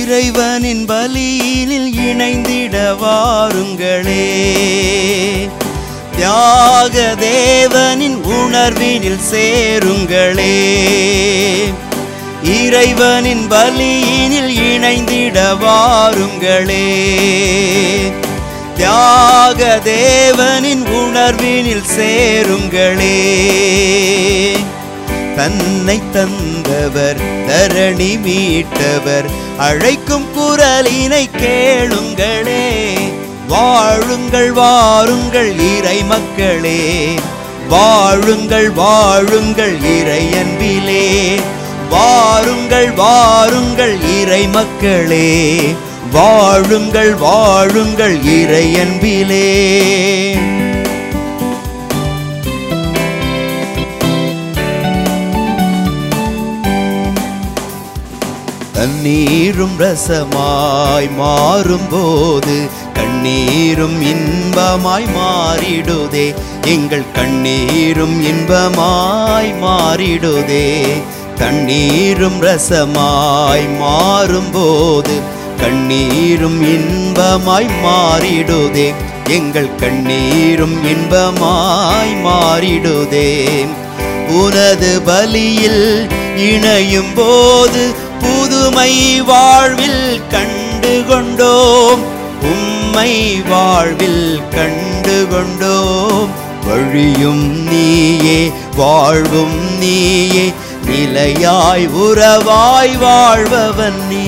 இறைவனின் பலியினில் இணைந்திட வாருங்களே தியாக தேவனின் உணர்வினில் சேருங்களே இறைவனின் பலியினில் இணைந்திட வாருங்களே தியாக தேவனின் உணர்வினில் சேருங்களே தன்னை தந்தவர் தரணி மீட்டவர் அழைக்கும் குரலினை கேளுங்களே வாழுங்கள் வாருங்கள் இறை மக்களே வாழுங்கள் வாழுங்கள் இறை அன்பிலே வாருங்கள் வாருங்கள் இறை மக்களே வாழுங்கள் வாழுங்கள் இறை அன்பிலே தண்ணீரும் ரசமாய் மாறும்போது கண்ணீரும் இன்பமாய் மாறிடுதே எங்கள் கண்ணீரும் இன்பமாய் மாறிடுதே தண்ணீரும் ரசமாய் மாறும்போது கண்ணீரும் இன்பமாய் மாறிடுதே எங்கள் கண்ணீரும் இன்பமாய் மாறிடுதே உனது பலியில் இணையும் போது புதுமை வாழ்வில் கண்டு கொண்டோம் உம்மை வாழ்வில் கண்டு கொண்டோம் வழியும் நீயே வாழ்வும் நீயே நிலையாய் உறவாய் வாழ்பவன் நீ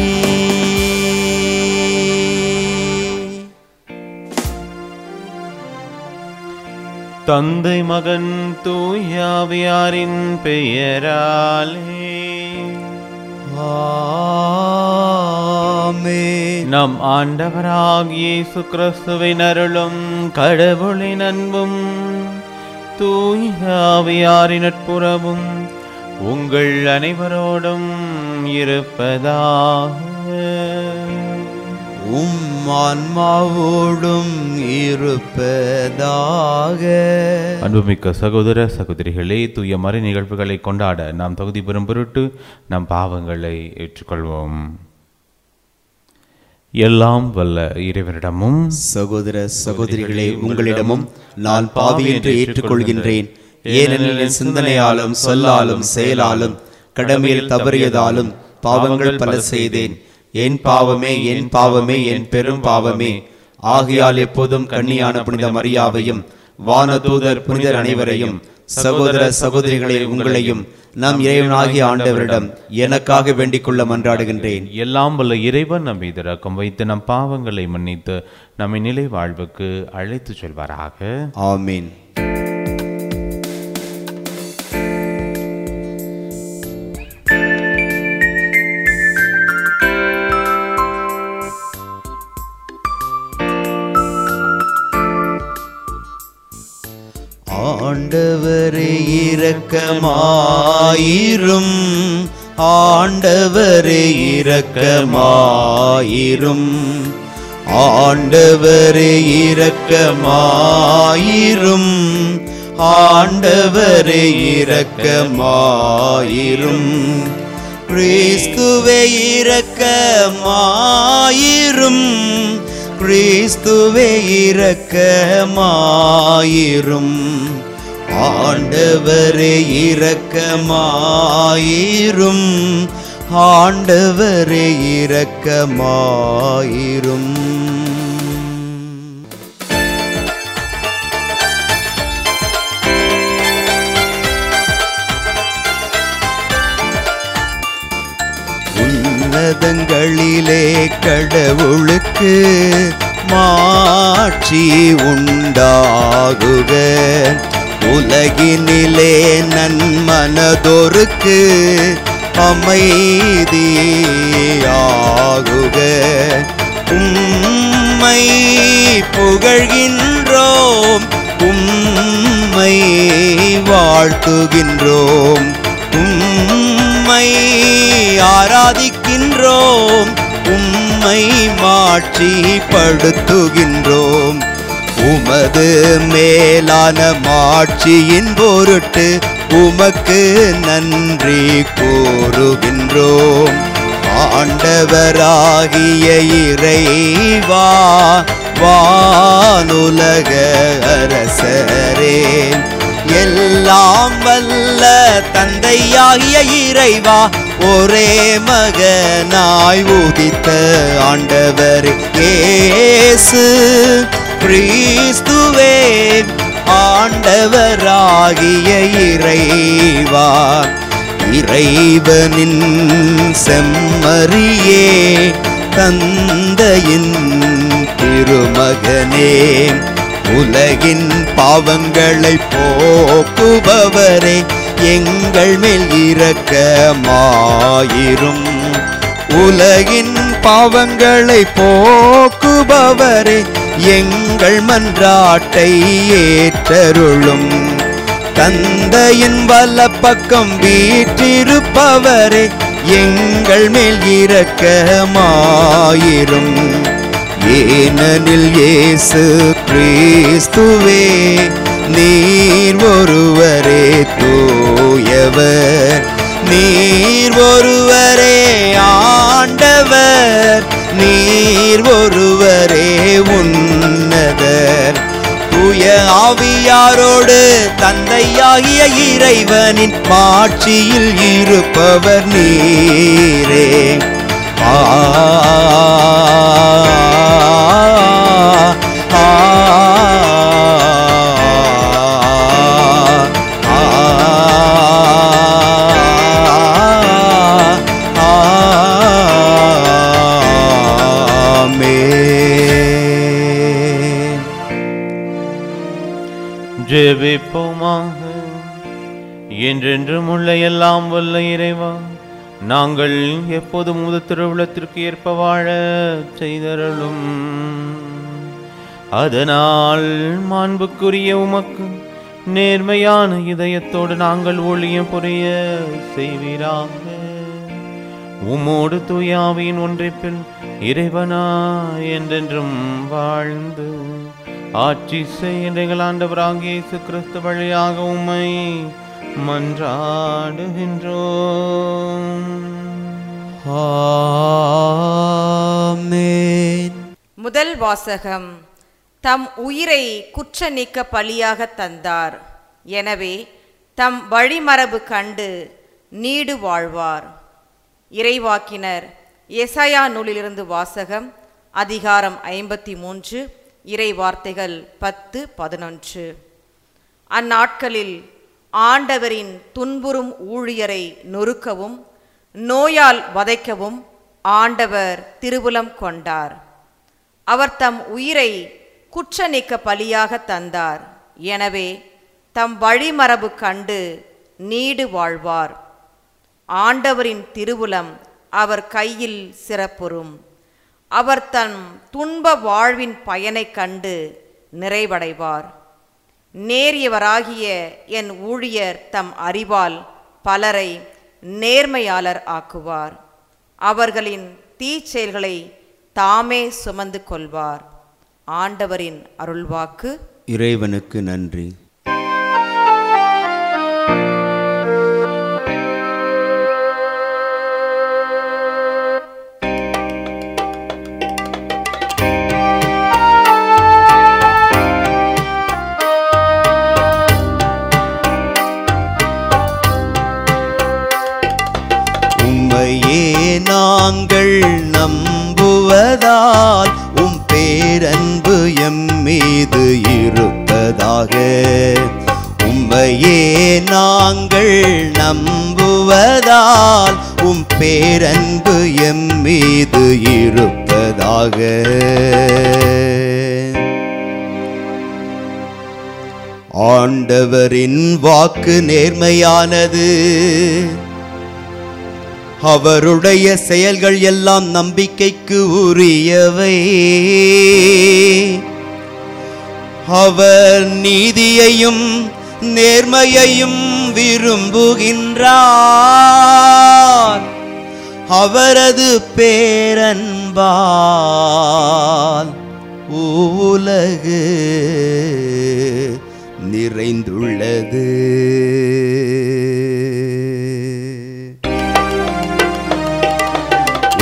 தந்தை மகன் தூயாவியாரின் பெயராலே ஆமென். நம் ஆண்டவராகிய இயேசு கிறிஸ்துவின் அருளும் கடவுளின் அன்பும் தூயாவியாரின் நட்புறவும் உங்கள் அனைவரோடும் இருப்பதாக உம் ஆன்மாவோடும் இருப்பதாக அன்புமிக்க சகோதர சகோதரிகளே தூய மறை நிகழ்வுகளை கொண்டாட நாம் தகுதி பெறும் பொருட்டு நம் பாவங்களை ஏற்றுக்கொள்வோம் எல்லாம் வல்ல இறைவனிடமும் சகோதர சகோதரிகளே உங்களிடமும் நான் பாவி என்று ஏற்றுக்கொள்கின்றேன் ஏனெனில் என் சிந்தனையாலும் சொல்லாலும் செயலாலும் கடமையில் தவறியதாலும் பாவங்கள் பல செய்தேன் என் பாவமே என் பாவமே என் பெரும் பாவமே ஆகையால் எப்போதும் கன்னியான புனித மரியாவையும் வானதூதர் புனிதர் அனைவரையும் சகோதர சகோதரிகளே உங்களையும் நம் இறைவனாகிய ஆண்டவரிடம் எனக்காக வேண்டிக் கொள்ள மன்றாடுகின்றேன் எல்லாம் வல்ல இறைவன் நம் மீது இரக்கம் வைத்து நம் பாவங்களை மன்னித்து நம்மை நிலை வாழ்வுக்கு அழைத்துச் செல்வாராக ஆமீன் ஆண்டவரே இரக்கமாயிரும் ஆண்டவரே இரக்கமாயிரும் ஆண்டவரே இரக்கமாயிரும் ஆண்டவரே இரக்கமாயிரும் கிறிஸ்துவே இரக்கமாயிரும் கிறிஸ்துவே இரக்கமாயிரும் ஆண்டவரே இரக்கமாயிரும் ஆண்டவரே இரக்கமாயிரும் உன்னதங்களிலே கடவுளுக்கு மாட்சி உண்டாகுக உலகினிலே நன்மனதொருக்கு அமைதியாகுக உம்மை புகழ்கின்றோம் உம்மை வாழ்த்துகின்றோம் உம்மை ஆராதிக்கின்றோம் உம்மை மாட்சிப்படுத்துகின்றோம் உமது மேலான மாட்சியின் பொருட்டு உமக்கு நன்றி கூறுகின்றோம் ஆண்டவராகிய இறைவா வானுலக அரசரே எல்லாம் வல்ல தந்தையாகிய இறைவா ஒரே மகனாய் உதித்த ஆண்டவர் இயேசு கிறிஸ்துவே ஆண்டவராகிய இறைவா இறைவனின் செம்மறியே தந்தையின் திருமகனே உலகின் பாவங்களை போக்குபவரே எங்கள் மேல் இரக்கமாயிரும் உலகின் பாவங்களை போக்குபவரே எங்கள் மன்றாட்டை ஏற்றருளும் தந்தையின் வலப்பக்கம் வீற்றிருப்பவரே எங்கள் மேல் இரக்கமாயிரும் ஏனெனில் இயேசு கிறிஸ்துவே நீர் ஒருவரே தூயவர் நீர் ஒருவரே ஆண்டவர் நீர் ஒருவரே உன்னதர் தூய ஆவியாரோடு தந்தையாகிய இறைவனின் மாட்சியில் இருப்பவர் நீரே ஆ ஆ, ஆமென். ஜெபிப்போமாக என்றென்றும் உள்ள எல்லாம் வல்ல இறைவா நாங்கள் எப்போதும் உமது திருவிழத்திற்கு ஏற்ப வாழ செய்தருளும் அதனால் மாண்புக்குரிய உமக்கு நேர்மையான இதயத்தோடு நாங்கள் ஊழியம் புரிய செய்வீராக உம்மோடு தூயாவின் ஒன்றிப்பில் இறைவனா என்றென்றும் வாழ்ந்து ஆட்சி செய்கின்ற எங்கள் ஆண்டவராகிய இயேசு கிறிஸ்து வழியாக உம்மை மன்றாடுகின்றோம் ஆமென். முதல் வாசகம் தம் உயிரை குற்ற நீக்க பலியாக தந்தார் எனவே தம் வழிமரபு கண்டு நீடு வாழ்வார் இறைவாக்கினர் எசையா நூலிலிருந்து வாசகம் அதிகாரம் ஐம்பத்தி மூன்று இறை வார்த்தைகள் பத்து பதினொன்று அந்நாட்களில் ஆண்டவரின் துன்புறும் ஊழியரை நொறுக்கவும் நோயால் வதைக்கவும் ஆண்டவர் திருவுலம் கொண்டார் அவர் தம் உயிரை குற்ற நீக்க பலியாக தந்தார் எனவே தம் வழிமரபு கண்டு நீடு வாழ்வார் ஆண்டவரின் திருவுலம் அவர் கையில் சிறப்புறும் அவர் தன் துன்ப வாழ்வின் பயனைக் கண்டு நிறைவடைவார் நேரியவராகிய என் ஊழியர் தம் அறிவால் பலரை நேர்மையாளர் ஆக்குவார் அவர்களின் தீச்செயல்களை தாமே சுமந்து கொள்வார் ஆண்டவரின் அருள்வாக்கு இறைவனுக்கு நன்றி உம்மையே நாங்கள் நம்புவதால் உம் பேரன்பு எம் மீது இருப்பதாக உம்மையே நாங்கள் நம்புவதால் உம் பேரன்பு எம் மீது இருப்பதாக ஆண்டவரின் வாக்கு நேர்மையானது அவருடைய செயல்கள் எல்லாம் நம்பிக்கைக்கு உரியவை அவர் நீதியையும் நேர்மையையும் விரும்புகின்றார் அவரது பேரன்பால் உலகு நிறைந்துள்ளது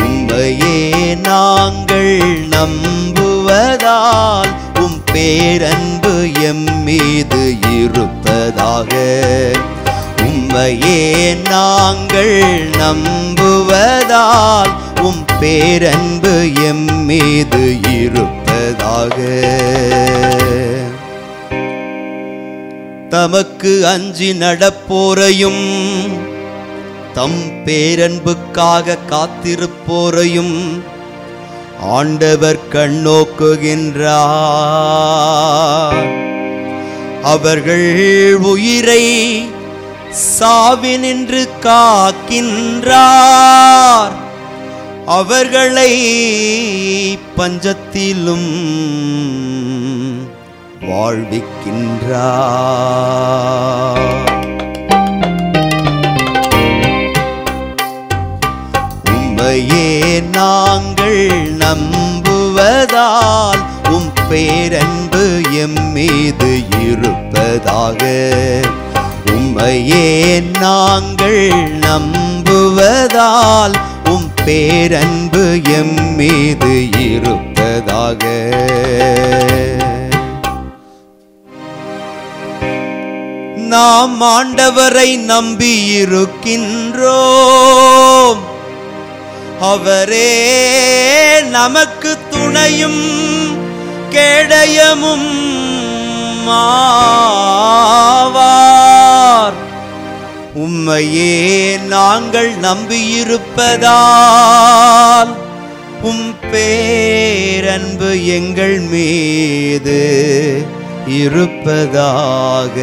நாங்கள் நம்புவதால் உம் பேரன்பு எம் மீது இருப்பதாக உம்மையே நாங்கள் நம்புவதால் உம் பேரன்பு எம் மீது இருப்பதாக தமக்கு அஞ்சி நடப்போரையும் தம் பேரன்புக்காக காத்திருப்போரையும் ஆண்டவர் கண்ணோக்குகின்றார் அவர்கள் உயிரை சாவினின்று காக்கின்றார் அவர்களை பஞ்சத்திலும் வாழ்விக்கின்றார் உம்மையே நாங்கள் நம்புவதால் உம் பேரன்பு எம் மீது இருப்பதாக உம்மையே நாங்கள் நம்புவதால் உம் பேரன்பு எம் மீது இருப்பதாக நாம் ஆண்டவரை நம்பியிருக்கின்றோம் அவரே நமக்கு துணையும் கேடயமும் ஆவார் உம்மையே நாங்கள் நம்பியிருப்பதால் உம் பேரன்பு எங்கள் மீது இருப்பதாக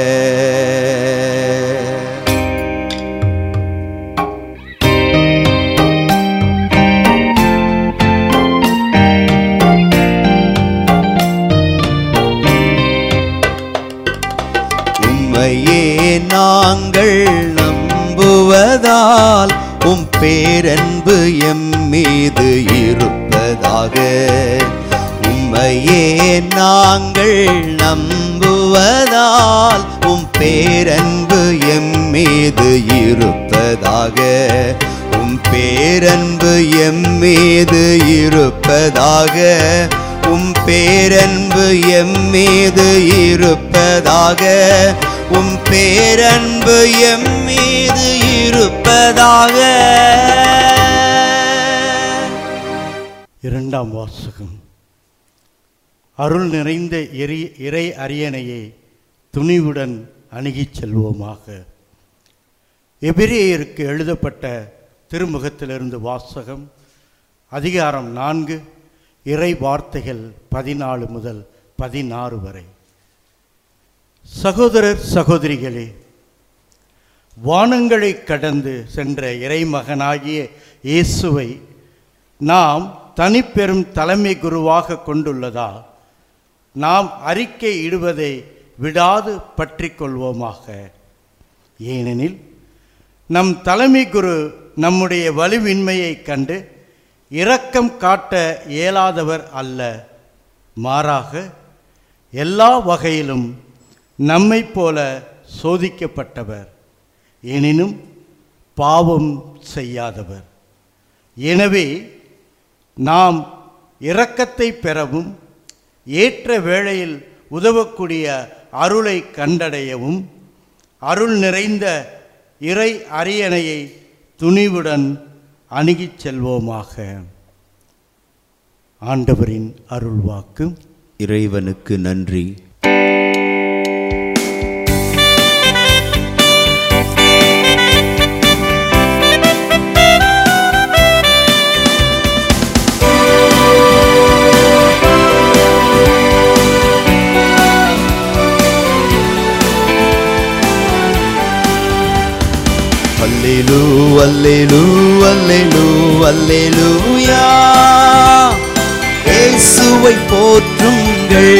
உம்மையே நாங்கள் நம்புவதால் உம் பேரன்பு எம் மீது இருப்பதாக உம்மையே நாங்கள் நம்புவதால் உம் பேரன்பு எம் மீது இருப்பதாக உம் பேரன்பு எம் மீது இருப்பதாக உம் பேரன்பு எம் மீது இருப்பதாக உம் பேரன்பு எம் மீது இருப்பதாக இரண்டாம் வாசகம் அருள் நிறைந்த எரி இறை அரியணையை துணிவுடன் அணுகிச் செல்வோமாக எபிரேயருக்கு எழுதப்பட்ட திருமுகத்திலிருந்து வாசகம் அதிகாரம் நான்கு இறை வார்த்தைகள் பதினாலு முதல் பதினாறு வரை சகோதரர் சகோதரிகளே வானங்களை கடந்து சென்ற இறைமகனாகிய இயேசுவை நாம் தனிப்பெரும் தலைமை குருவாக கொண்டுள்ளதா நாம் அறிக்கை இடுவதை விடாது பற்றி கொள்வோமாக ஏனெனில் நம் தலைமை குரு நம்முடைய வலுவின்மையைக் கண்டு இரக்கம் காட்ட இயலாதவர் அல்ல மாறாக எல்லா வகையிலும் நம்மைப் போல சோதிக்கப்பட்டவர் எனினும் பாவம் செய்யாதவர் எனவே நாம் இரக்கத்தை பெறவும் ஏற்ற வேளையில் உதவக்கூடிய அருளை கண்டடையவும் அருள் நிறைந்த இறை அரியணையை துணிவுடன் அணுகிச் செல்வோமாக ஆண்டவரின் அருள்வாக்கு இறைவனுக்கு நன்றி அல்லேலூ அல்லேலூ அல்லேலூ அல்லேலூயா இயேசுவை போற்றுங்கள்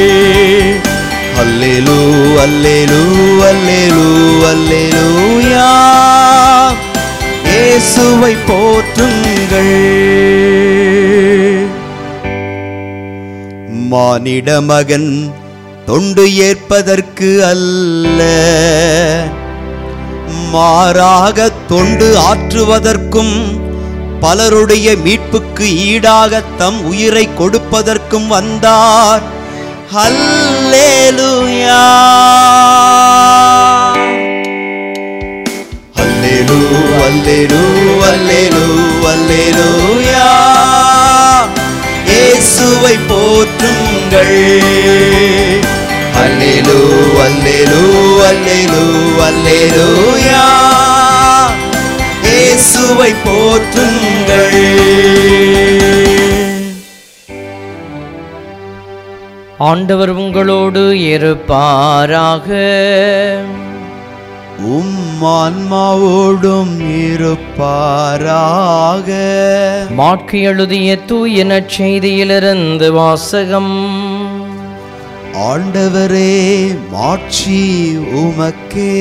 அல்லேலூ அல்லேலூ அல்லேலூ அல்லேலூயா இயேசுவை போற்றுங்கள் மானிட மகன் தொண்டு ஏற்பதற்கு அல்ல மாறாக தொண்டு ஆற்றுவதற்கும் பலருடைய மீட்புக்கு ஈடாக தம் உயிரை கொடுப்பதற்கும் வந்தார் ஹல்லேலூயா அல்லேலூ அல்லேலூ அல்லேலூ அல்லேலூயா இயேசுவை போற்றுங்கள் அல்லேலூ அல்லேலூ அல்லேலூ அல்லேலூயா இயேசுவை போற்றுங்கள் ஆண்டவர் உங்களோடு இருப்பாராக உம் ஆன்மாவோடும் இருப்பாராக மாட்கு எழுதிய தூய நற்செய்தியிலிருந்து வாசகம் ஆண்டவரே மாட்சி உமக்கே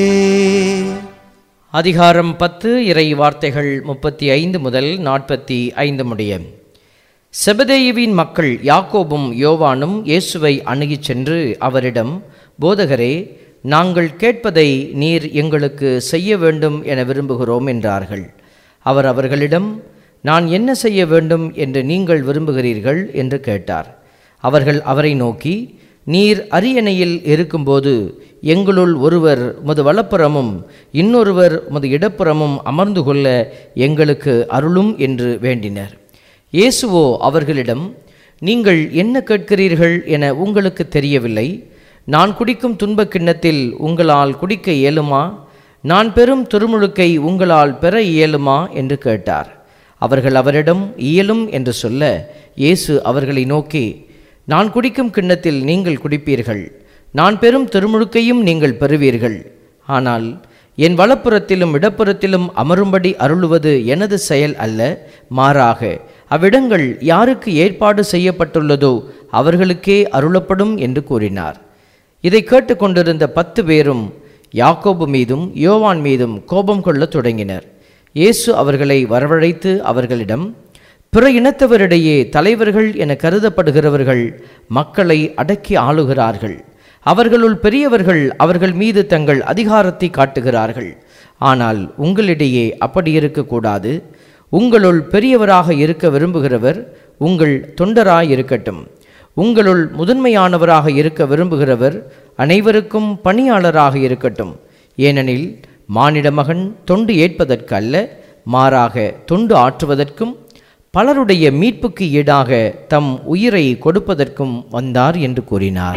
அதிகாரம் பத்து இறை வார்த்தைகள் முப்பத்தி ஐந்து முதல் நாற்பத்தி ஐந்து முடிய செபதேயுவின் மக்கள் யாக்கோபும் யோவானும் இயேசுவை அணுகிச் சென்று அவரிடம் போதகரே நாங்கள் கேட்பதை நீர் எங்களுக்கு செய்ய வேண்டும் என விரும்புகிறோம் என்றார்கள் அவர் அவர்களிடம் நான் என்ன செய்ய வேண்டும் என்று நீங்கள் விரும்புகிறீர்கள் என்று கேட்டார் அவர்கள் அவரை நோக்கி நீர் அரியணையில் இருக்கும்போது எங்களுள் ஒருவர் உமது வலப்புறமும் இன்னொருவர் உமது இடப்புறமும் அமர்ந்து கொள்ள எங்களுக்கு அருளும் என்று வேண்டினர் இயேசுவோ அவர்களிடம் நீங்கள் என்ன கேட்கிறீர்கள் என உங்களுக்கு தெரியவில்லை நான் குடிக்கும் துன்பக் கிண்ணத்தில் உங்களால் குடிக்க இயலுமா நான் பெறும் திருமுழுக்கை உங்களால் பெற இயலுமா என்று கேட்டார் அவர்கள் அவரிடம் இயலும் என்று சொல்ல இயேசு அவர்களை நோக்கி நான் குடிக்கும் கிண்ணத்தில் நீங்கள் குடிப்பீர்கள் நான் பெறும் திருமுழுக்கையும் நீங்கள் பெறுவீர்கள் ஆனால் என் வலப்புறத்திலும் இடப்புறத்திலும் அமரும்படி அருளுவது எனது செயல் அல்ல மாறாக அவ்விடங்கள் யாருக்கு ஏற்பாடு செய்யப்பட்டுள்ளதோ அவர்களுக்கே அருளப்படும் என்று கூறினார் இதை கேட்டுக்கொண்டிருந்த பத்து பேரும் யாக்கோபு மீதும் யோவான் மீதும் கோபம் கொள்ளத் தொடங்கினர் இயேசு அவர்களை வரவழைத்து அவர்களிடம் பிற இனத்தவரிடையே தலைவர்கள் என கருதப்படுகிறவர்கள் மக்களை அடக்கி ஆளுகிறார்கள் அவர்களுள் பெரியவர்கள் அவர்கள் மீது தங்கள் அதிகாரத்தை காட்டுகிறார்கள் ஆனால் உங்களிடையே அப்படி இருக்கக்கூடாது உங்களுள் பெரியவராக இருக்க விரும்புகிறவர் உங்கள் தொண்டராய் இருக்கட்டும் உங்களுள் முதன்மையானவராக இருக்க விரும்புகிறவர் அனைவருக்கும் பணியாளராக இருக்கட்டும் ஏனெனில் மானிட மகன் தொண்டு ஏற்பதற்கு அல்ல மாறாக தொண்டு ஆற்றுவதற்கும் பலருடைய மீட்புக்கு ஈடாக தம் உயிரை கொடுப்பதற்கும் வந்தார் என்று கூறினார்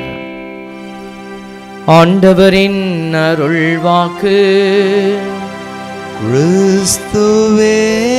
ஆண்டவரின் அருள்வாக்கு கிறிஸ்துவே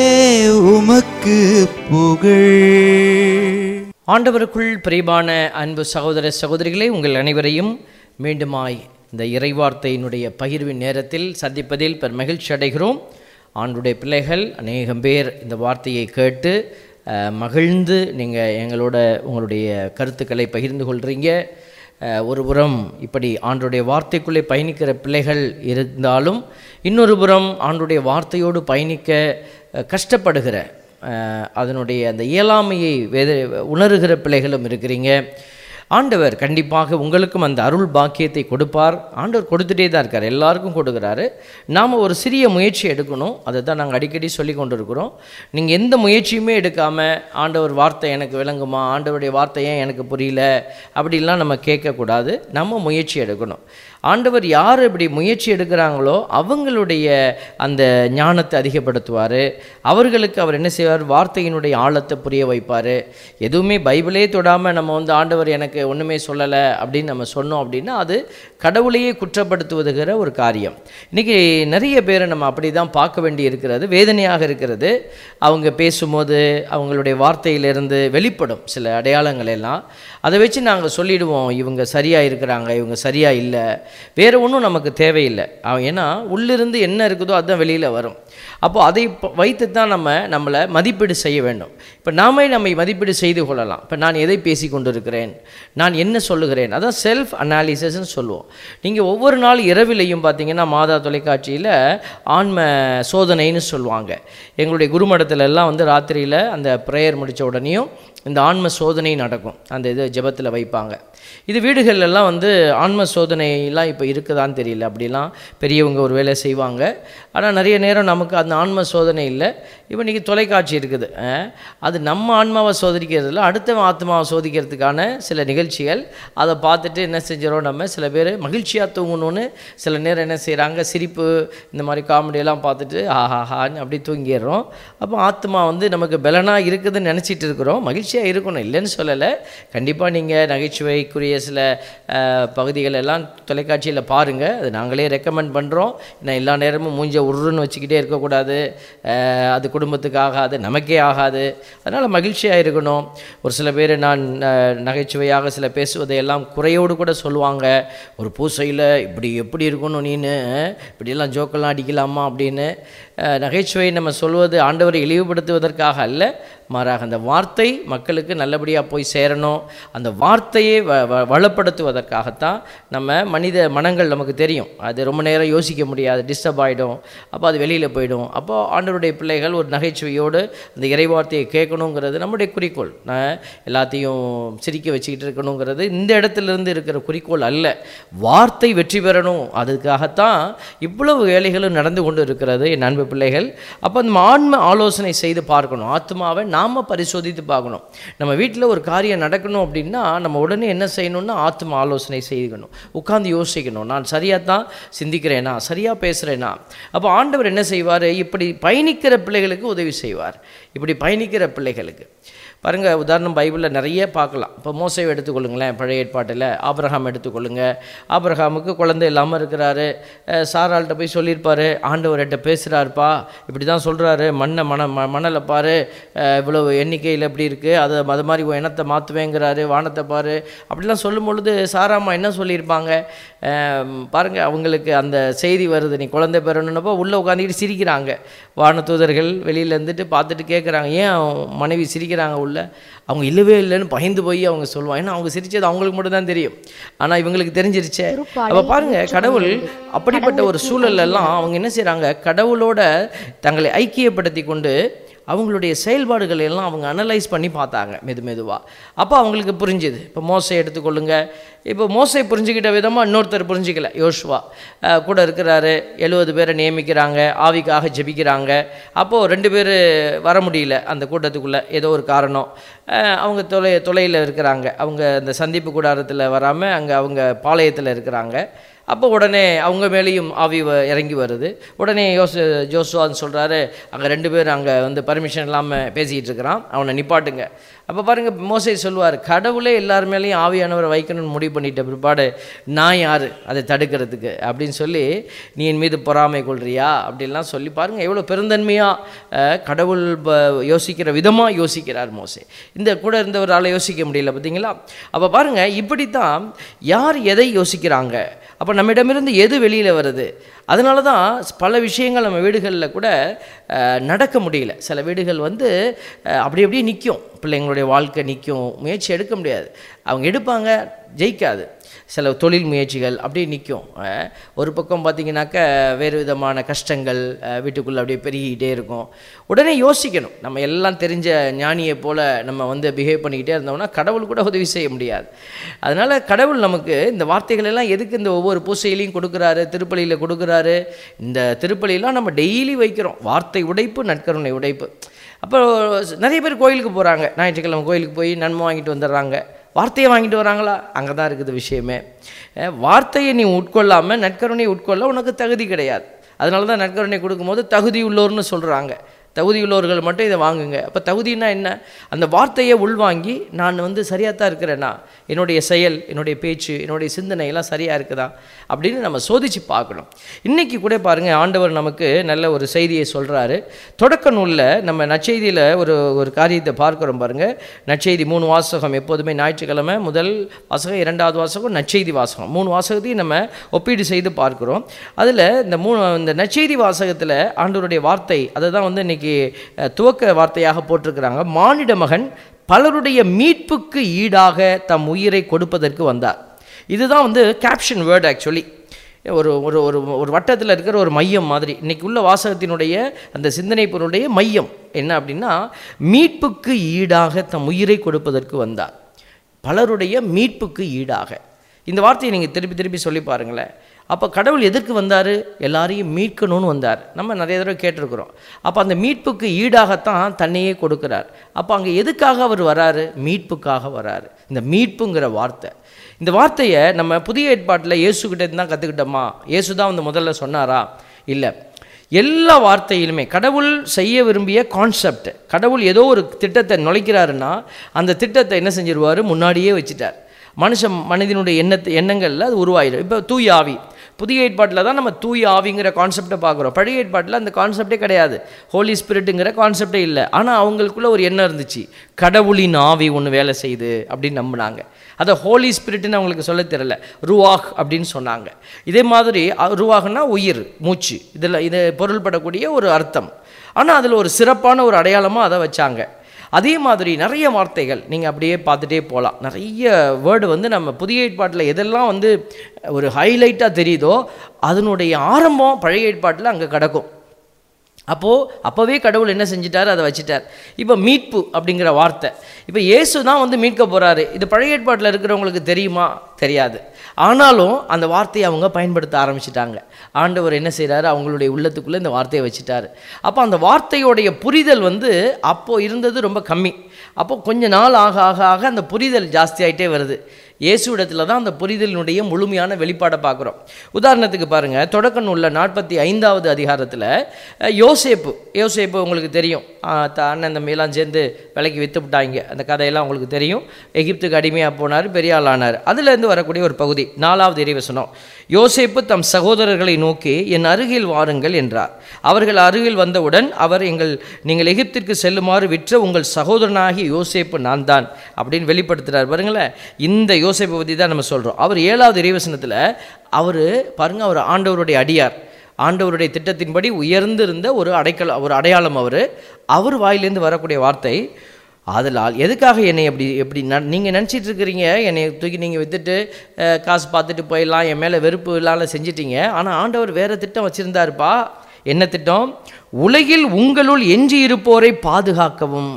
உமக்கு புகழ் ஆண்டவருக்குள் பிரியமான அன்பு சகோதர சகோதரிகளே உங்கள் அனைவரையும் மீண்டுமாய் இந்த இறைவார்த்தையினுடைய பகிர்வின் நேரத்தில் சந்திப்பதில் பெரும் மகிழ்ச்சி அடைகிறோம் ஆண்டுடைய பிள்ளைகள் அநேகம் பேர் இந்த வார்த்தையை கேட்டு அஹ், மகிழ்ந்து நீங்கள் எங்களோட உங்களுடைய கருத்துக்களை பகிர்ந்து கொள்கிறீங்க அஹ், ஒரு புறம் இப்படி ஆண்டுடைய வார்த்தைக்குள்ளே பயணிக்கிற பிள்ளைகள் இருந்தாலும் இன்னொரு புறம் ஆண்டுடைய வார்த்தையோடு பயணிக்க அஹ், கஷ்டப்படுகிற அஹ், அதனுடைய அந்த இயலாமையை வேத உணர்கிற பிள்ளைகளும் இருக்கிறீங்க ஆண்டவர் கண்டிப்பாக உங்களுக்கும் அந்த அருள் பாக்கியத்தை கொடுப்பார் ஆண்டவர் கொடுத்துட்டே தான் இருக்கார் எல்லாருக்கும் கொடுக்குறாரு நாம் ஒரு சிறிய முயற்சி எடுக்கணும் அதை தான் நாங்கள் அடிக்கடி சொல்லி கொண்டு இருக்கிறோம் நீங்கள் எந்த முயற்சியுமே எடுக்காமல் ஆண்டவர் வார்த்தை எனக்கு விளங்குமா ஆண்டவருடைய வார்த்தை ஏன் எனக்கு புரியல அப்படிலாம் நம்ம கேட்கக்கூடாது நம்ம முயற்சி எடுக்கணும் ஆண்டவர் யார் இப்படி முயற்சி எடுக்கிறாங்களோ அவங்களுடைய அந்த ஞானத்தை அதிகப்படுத்துவார் அவர்களுக்கு அவர் என்ன செய்வார் வார்த்தையினுடைய ஆழத்தை புரிய வைப்பார் எதுவுமே பைபிளே தொடாமல் நம்ம வந்து ஆண்டவர் எனக்கு ஒன்றுமே சொல்லலை அப்படின்னு நம்ம சொன்னோம் அப்படின்னா அது கடவுளையே குற்றப்படுத்துவதுகிற ஒரு காரியம் இன்றைக்கி நிறைய பேரை நம்ம அப்படி தான் பார்க்க வேண்டி இருக்கிறது வேதனையாக இருக்கிறது அவங்க பேசும்போது அவங்களுடைய வார்த்தையிலிருந்து வெளிப்படும் சில அடையாளங்கள் எல்லாம் அதை வச்சு நாங்கள் சொல்லிடுவோம் இவங்க சரியாக இருக்கிறாங்க இவங்க சரியாக இல்லை வேறு ஒன்றும் நமக்கு தேவையில்லை அவன் ஏன்னா உள்ளிருந்து என்ன இருக்குதோ அதுதான் வெளியில் வரும் அப்போ அதை ப- வைத்து தான் நம்ம நம்மளை மதிப்பீடு செய்ய வேண்டும் இப்போ நாமே நம்மை மதிப்பீடு செய்து கொள்ளலாம் இப்போ நான் எதை பேசி கொண்டிருக்கிறேன் நான் என்ன சொல்லுகிறேன் அதான் செல்ஃப் அனாலிசிஸ்ன்னு சொல்லுவோம் நீங்கள் ஒவ்வொரு நாள் இரவிலையும் பார்த்தீங்கன்னா மாதா தொலைக்காட்சியில் ஆன்ம சோதனைன்னு சொல்லுவாங்க எங்களுடைய குருமடத்துல எல்லாம் வந்து ராத்திரியில் அந்த ப்ரேயர் முடித்த உடனேயும் இந்த ஆன்ம சோதனை நடக்கும் அந்த இது ஜெபத்தில் வைப்பாங்க இது வீடுகள்ல எல்லாம் வந்து ஆன்ம சோதனைலாம் இப்போ இருக்குதான்னு தெரியல அப்படிலாம் பெரியவங்க ஒரு வேலை செய்வாங்க ஆனால் நிறைய நேரம் நமக்கு அந்த ஆன்ம சோதனை இல்லை இப்போ இன்றைக்கி தொலைக்காட்சி இருக்குது அஹ், அது நம்ம ஆன்மாவை சோதிக்கிறதுல அடுத்தவன் ஆத்மாவை சோதிக்கிறதுக்கான சில நிகழ்ச்சிகள் அதை பார்த்துட்டு என்ன செஞ்சிடறோம் நம்ம சில பேர் மகிழ்ச்சியாக தூங்கணும்னு சில நேரம் என்ன செய்கிறாங்க சிரிப்பு இந்த மாதிரி காமெடியெல்லாம் பார்த்துட்டு ஆஹாஹான்னு அப்படி தூங்கிடுறோம் அப்போ ஆத்மா வந்து நமக்கு பலனாக இருக்குதுன்னு நினச்சிட்டு இருக்கிறோம் மகிழ்ச்சியாக இருக்கணும் இல்லைன்னு சொல்லலை கண்டிப்பாக நீங்கள் நகைச்சுவைக்குரிய சில அஹ், பகுதிகள் எல்லாம் தொலைக்காட்சியில் பாருங்கள் அது நாங்களே ரெக்கமெண்ட் பண்ணுறோம் ஏன்னா எல்லா நேரமும் மூஞ்ச உருன்னு வச்சுக்கிட்டே இருக்கக்கூடாது அஹ், அது குடும்பத்துக்கு ஆகாது நமக்கே ஆகாது அதனால் மகிழ்ச்சியாக இருக்கணும் ஒரு சில பேர் நான் அஹ், நகைச்சுவையாக சில பேசுவதையெல்லாம் குறையோடு கூட சொல்லுவாங்க ஒரு பூசையில் இப்படி எப்படி இருக்கணும் நீனு இப்படியெல்லாம் ஜோக்கெல்லாம் அடிக்கலாமா அப்படின்னு அஹ், நகைச்சுவை நம்ம சொல்வது ஆண்டவரை இழிவுபடுத்துவதற்காக அல்ல மாறாக அந்த வார்த்தை மக்களுக்கு நல்லபடியாக போய் சேரணும் அந்த வார்த்தையை வ வ- வளப்படுத்துவதற்காகத்தான் நம்ம மனித மனங்கள் நமக்கு தெரியும் அது ரொம்ப நேரம் யோசிக்க முடியாது டிஸ்டர்ப் ஆகிடும் அப்போ அது வெளியில் போயிடும் அப்போ ஆண்டவருடைய பிள்ளைகள் ஒரு நகைச்சுவையோடு அந்த இறைவார்த்தையை கேட்கணுங்கிறது நம்முடைய குறிக்கோள் நான் எல்லாத்தையும் சிரிக்க வச்சுக்கிட்டு இருக்கணுங்கிறது இந்த இடத்துல இருந்து இருக்கிற குறிக்கோள் அல்ல வார்த்தை வெற்றி பெறணும் அதுக்காகத்தான் இவ்வளவு வேலைகளும் நடந்து கொண்டு இருக்கிறது என் அன்பு பிள்ளைகள் அப்போ நம்ம ஆன்ம ஆலோசனை செய்து பார்க்கணும் ஆத்மாவை நாம் பரிசோதித்து பார்க்கணும் நம்ம வீட்டில் ஒரு காரியம் நடக்கணும் அப்படின்னா நம்ம உடனே என்ன செய்யணும்னா ஆத்ம ஆலோசனை செய்யணும் உட்கார்ந்து யோசிக்கணும் நான் சரியாக தான் சிந்திக்கிறேனா சரியாக பேசுகிறேனா அப்போ ஆண்டவர் என்ன செய்வார் இப்படி பயணிக்கிற பிள்ளைகளுக்கு உதவி செய்வார் இப்படி பயணிக்கிற பிள்ளைகளுக்கு பாருங்கள் உதாரணம் பைபிளில் நிறைய பார்க்கலாம் இப்போ மோசையை எடுத்துக்கொள்ளுங்களேன் பழைய ஏற்பாட்டில் ஆபிரகாம் எடுத்துக்கொள்ளுங்க ஆபிரகாமுக்கு குழந்தை இல்லாமல் இருக்கிறாரு அஹ் சாராள்கிட்ட போய் சொல்லியிருப்பாரு ஆண்டவர்கிட்ட பேசுகிறாருப்பா இப்படி தான் சொல்கிறாரு மண்ணை மண ம மணலை பாரு அஹ் இவ்வளவு எண்ணிக்கையில் எப்படி இருக்குது அதை அது மாதிரி உன் இனத்தை மாற்றுவேங்கிறாரு வானத்தை பாரு அப்படிலாம் சொல்லும் பொழுது சாராம்மா என்ன சொல்லியிருப்பாங்க அஹ் பாருங்க அவங்களுக்கு அந்த செய்தி வருது நீ குழந்தை பெறணுன்னப்போ உள்ளே உட்காந்துக்கிட்டு சிரிக்கிறாங்க வானதூதர்கள் வெளியில் இருந்துட்டு பார்த்துட்டு கேட்குறாங்க ஏன் அவன் மனைவி சிரிக்கிறாங்க உள்ள அவங்க இல்லவே இல்லைன்னு பயந்து போய் அவங்க சொல்லுவாங்க ஏன்னா அவங்க சிரிச்சது அவங்களுக்கு மட்டும் தான் தெரியும் ஆனால் இவங்களுக்கு தெரிஞ்சிருச்சே அப்போ பாருங்க கடவுள் அப்படிப்பட்ட ஒரு சூழல்ல எல்லாம் அவங்க என்ன செய்கிறாங்க கடவுளோட தங்களை ஐக்கியப்படுத்தி கொண்டு அவங்களுடைய செயல்பாடுகளை எல்லாம் அவங்க அனலைஸ் பண்ணி பார்த்தாங்க மெது மெதுவாக அப்போ அவங்களுக்கு புரிஞ்சுது இப்போ மோசை எடுத்துக்கொள்ளுங்க இப்போ மோசை புரிஞ்சுக்கிட்ட விதமாக இன்னொருத்தர் புரிஞ்சிக்கல யோசுவா அஹ் கூட இருக்கிறாரு எழுபது பேரை நியமிக்கிறாங்க ஆவிக்காக ஜெபிக்கிறாங்க அப்போது ரெண்டு பேர் வர முடியல அந்த கூட்டத்துக்குள்ளே ஏதோ ஒரு காரணம் அஹ் அவங்க தொலை தொலையில் இருக்கிறாங்க அவங்க அந்த சந்திப்பு கூடாரத்தில் வராமல் அங்கே அவங்க பாளையத்தில் இருக்கிறாங்க அப்போ உடனே அவங்க மேலேயும் ஆவி வ- இறங்கி வருது உடனே யோசு ஜோசுவான்னு சொல்கிறாரு அங்கே ரெண்டு பேர் அங்கே வந்து பர்மிஷன் இல்லாமல் பேசிக்கிட்டு இருக்கிறான் அவனை நிப்பாட்டுங்க அப்போ பாருங்கள் மோசை சொல்லுவார் கடவுளே எல்லார் மேலேயும் ஆவியானவரை வைக்கணும்னு முடிவு பண்ணிட்ட பிற்பாடு நான் யார் அதை தடுக்கிறதுக்கு அப்படின்னு சொல்லி நீ என் மீது பொறாமை கொள்றியா அப்படின்லாம் சொல்லி பாருங்கள் எவ்வளோ பெருந்தன்மையாக கடவுள் ப- யோசிக்கிற விதமாக யோசிக்கிறார் மோசே இந்த கூட இருந்தவரால் யோசிக்க முடியல பார்த்தீங்களா அப்போ பாருங்கள் இப்படித்தான் யார் எதை யோசிக்கிறாங்க அப்போ நம்மிடமிருந்து எது வெளியில் வருது அதனால தான் பல விஷயங்கள் நம்ம வீடுகளில் கூட அஹ், நடக்க முடியல சில வீடுகள் வந்து அஹ், அப்படி அப்படியே நிற்கும் பிள்ளைங்களுடைய வாழ்க்கை நிற்கும் முயற்சி எடுக்க முடியாது அவங்க எடுப்பாங்க ஜெயிக்காது சில தொழில் முயற்சிகள் அப்படியே நிற்கும் ஒரு பக்கம் பார்த்தீங்கன்னாக்க வேறு விதமான கஷ்டங்கள் அஹ், வீட்டுக்குள்ளே அப்படியே பெருகிக்கிட்டே இருக்கும் உடனே யோசிக்கணும் நம்ம எல்லாம் தெரிஞ்ச ஞானியை போல் நம்ம வந்து பிஹேவ் பண்ணிக்கிட்டே இருந்தோம்னா கடவுள் கூட உதவி செய்ய முடியாது அதனால் கடவுள் நமக்கு இந்த வார்த்தைகள் எல்லாம் எதுக்கு இந்த ஒவ்வொரு பூசையிலையும் கொடுக்குறாரு திருப்பலியில் கொடுக்குறாரு இந்த திருப்பலியெல்லாம் நம்ம டெய்லி வைக்கிறோம் வார்த்தை உடைப்பு நற்கருணை உடைப்பு அப்போ நிறைய பேர் கோயிலுக்கு போகிறாங்க ஞாயிற்றுக்கிழமை கோயிலுக்கு போய் நன்மை வாங்கிட்டு வந்துடுறாங்க வார்த்தையை வாங்கிட்டு வராங்களா அங்கே தான் இருக்குது விஷயமே அஹ் வார்த்தையை நீ உட்கொள்ளாமல் நற்கருணை உட்கொள்ள உனக்கு தகுதி கிடையாது அதனால தான் நற்கருணை கொடுக்கும்போது தகுதி உள்ளோர்னு சொல்கிறாங்க தகுதி உள்ளவர்கள் மட்டும் இதை வாங்குங்க அப்போ தகுதினா என்ன அந்த வார்த்தையை உள்வாங்கி நான் வந்து சரியாக தான் இருக்கிறேனா என்னுடைய செயல் என்னுடைய பேச்சு என்னுடைய சிந்தனை எல்லாம் சரியாக இருக்குதா அப்படின்னு நம்ம சோதித்து பார்க்கணும் இன்றைக்கி கூட பாருங்கள் ஆண்டவர் நமக்கு நல்ல ஒரு செய்தியை சொல்கிறாரு தொடக்க நூலில் நம்ம நற்செய்தியில் ஒரு ஒரு காரியத்தை பார்க்குறோம் பாருங்கள் நற்செய்தி மூணு வாசகம் எப்போதுமே ஞாயிற்றுக்கிழமை முதல் வாசகம் இரண்டாவது வாசகம் நற்செய்தி வாசகம் மூணு வாசகத்தையும் நம்ம ஒப்பீடு செய்து பார்க்குறோம் அதில் இந்த மூணு இந்த நற்செய்தி வாசகத்தில் ஆண்டவருடைய வார்த்தை அதை தான் வந்து இன்னைக்கு அஹ், துவக்க வார்த்தையாக போட்டிருக்கிறாங்க மானிட மகன் பலருடைய மீட்புக்கு ஈடாக தம் உயிரை கொடுப்பதற்கு வந்தார் இதுதான் வந்து கேப்ஷன் வேர்டு ஆக்சுவலி ஒரு ஒரு ஒரு ஒரு வட்டத்தில் இருக்கிற ஒரு மையம் மாதிரி இன்னைக்கு உள்ள வாசகத்தினுடைய அந்த சிந்தனை பொருளுடைய மையம் என்ன அப்படின்னா மீட்புக்கு ஈடாக தம் உயிரை கொடுப்பதற்கு வந்தார் பலருடைய மீட்புக்கு ஈடாக இந்த வார்த்தையை நீங்கள் திருப்பி திருப்பி சொல்லி பாருங்களேன் அப்போ கடவுள் எதற்கு வந்தார் எல்லாரையும் மீட்கணும்னு வந்தார் நம்ம நிறைய தடவை கேட்டிருக்கிறோம் அப்போ அந்த மீட்புக்கு ஈடாகத்தான் தன்னையே கொடுக்கிறார் அப்போ அங்கே எதுக்காக அவர் வராரு மீட்புக்காக வராரு இந்த மீட்புங்கிற வார்த்தை இந்த வார்த்தையை நம்ம புதிய ஏற்பாட்டில் இயேசுக்கிட்ட இருந்து தான் கற்றுக்கிட்டோமா இயேசு தான் வந்து முதல்ல சொன்னாரா இல்லை எல்லா வார்த்தையிலுமே கடவுள் செய்ய விரும்பிய கான்செப்ட் கடவுள் ஏதோ ஒரு திட்டத்தை நுழைக்கிறாருன்னா அந்த திட்டத்தை என்ன செஞ்சிருவார் முன்னாடியே வச்சுட்டார் மனுஷன் மனிதனுடைய எண்ணத்தை எண்ணங்களில் அது உருவாயிடும் இப்போ தூய ஆவி புதிய ஏற்பாட்டில் தான் நம்ம தூய ஆவிங்கிற கான்செப்டை பார்க்குறோம் பழைய ஏற்பாட்டில் அந்த கான்செப்டே கிடையாது ஹோலி ஸ்பிரிட்டுங்கிற கான்செப்டே இல்லை ஆனால் அவங்களுக்குள்ள ஒரு எண்ணம் இருந்துச்சு கடவுளின் ஆவி ஒன்று வேலை செய்யுது அப்படின்னு நம்பினாங்க அதை ஹோலி ஸ்பிரிட்னு அவங்களுக்கு சொல்ல தெரியல ருவாக் அப்படின்னு சொன்னாங்க இதே மாதிரி அ- ருவாக்னா உயிர் மூச்சு இதில் இது பொருள்படக்கூடிய ஒரு அர்த்தம் ஆனால் அதில் ஒரு சிறப்பான ஒரு அடையாளமாக அதை வச்சாங்க அதே மாதிரி நிறைய வார்த்தைகள் நீங்கள் அப்படியே பார்த்துட்டே போகலாம் நிறைய வேர்டு வந்து நம்ம புதிய ஏற்பாட்டில் எதெல்லாம் வந்து ஒரு ஹைலைட்டாக தெரியுதோ அதனுடைய ஆரம்பம் பழைய ஏற்பாட்டில் அங்கே கிடக்கும் அப்போது அப்போவே கடவுள் என்ன செஞ்சிட்டார் அதை வச்சிட்டார் இப்போ மீட்பு அப்படிங்கிற வார்த்தை இப்போ இயேசு தான் வந்து மீட்க போகிறாரு இது பழைய ஏற்பாட்டில் இருக்கிறவங்களுக்கு தெரியுமா தெரியாது ஆனாலும் அந்த வார்த்தையை அவங்க பயன்படுத்த ஆரம்பிச்சிட்டாங்க ஆண்டவர் என்ன செய்கிறாரு அவங்களுடைய உள்ளத்துக்குள்ளே இந்த வார்த்தையை வச்சுட்டாரு அப்போ அந்த வார்த்தையோடைய புரிதல் வந்து அப்போது இருந்தது ரொம்ப கம்மி அப்போ கொஞ்ச நாள் ஆக ஆக ஆக அந்த புரிதல் ஜாஸ்தியாயிட்டே வருது இயேசு இடத்துல தான் அந்த புரிதலினுடைய முழுமையான வெளிப்பாடை பார்க்குறோம் உதாரணத்துக்கு பாருங்கள் தொடக்க நூலில் நாற்பத்தி ஐந்தாவது அதிகாரத்தில் அஹ், யோசேப்பு யோசேப்பு உங்களுக்கு தெரியும் ஆஹ், த- அண்ணன் தம்பியெல்லாம் சேர்ந்து விலைக்கு விற்று விட்டாங்க அந்த கதையெல்லாம் உங்களுக்கு தெரியும் எகிப்துக்கு அடிமையாக போனார் பெரிய ஆள் ஆனார் அதுலேருந்து வரக்கூடிய ஒரு பகுதி நாலாவது இறைவசனம் யோசேப்பு தம் சகோதரர்களை நோக்கி என் அருகில் வாருங்கள் என்றார் அவர்கள் அருகில் வந்தவுடன் அவர் எங்கள் நீங்கள் எகிப்திற்கு செல்லுமாறு விற்ற உங்கள் சகோதரனாகிய யோசேப்பு நான் தான் அப்படின்னு வெளிப்படுத்துகிறார் பாருங்களேன் இந்த யோசேப்பை பற்றி தான் நம்ம சொல்கிறோம் அவர் ஏழாவது இறைவசனத்தில் அவர் பாருங்க அவர் ஆண்டவருடைய அடியார் ஆண்டவருடைய திட்டத்தின்படி உயர்ந்திருந்த ஒரு அடைக்கல ஒரு அடையாளம் அவர் அவர் வாயிலேருந்து வரக்கூடிய வார்த்தை ஆதலால் எதுக்காக என்னை அப்படி எப்படி நீங்கள் நினச்சிட்டு இருக்கிறீங்க என்னை தூக்கி நீங்கள் விற்றுட்டு காசு பார்த்துட்டு போயிடலாம் என் மேலே வெறுப்பு இல்லாமல் செஞ்சிட்டீங்க ஆனால் ஆண்டவர் வேறு திட்டம் வச்சுருந்தாருப்பா என்ன திட்டம் உலகில் உங்களுள் எஞ்சி இருப்போரை பாதுகாக்கவும்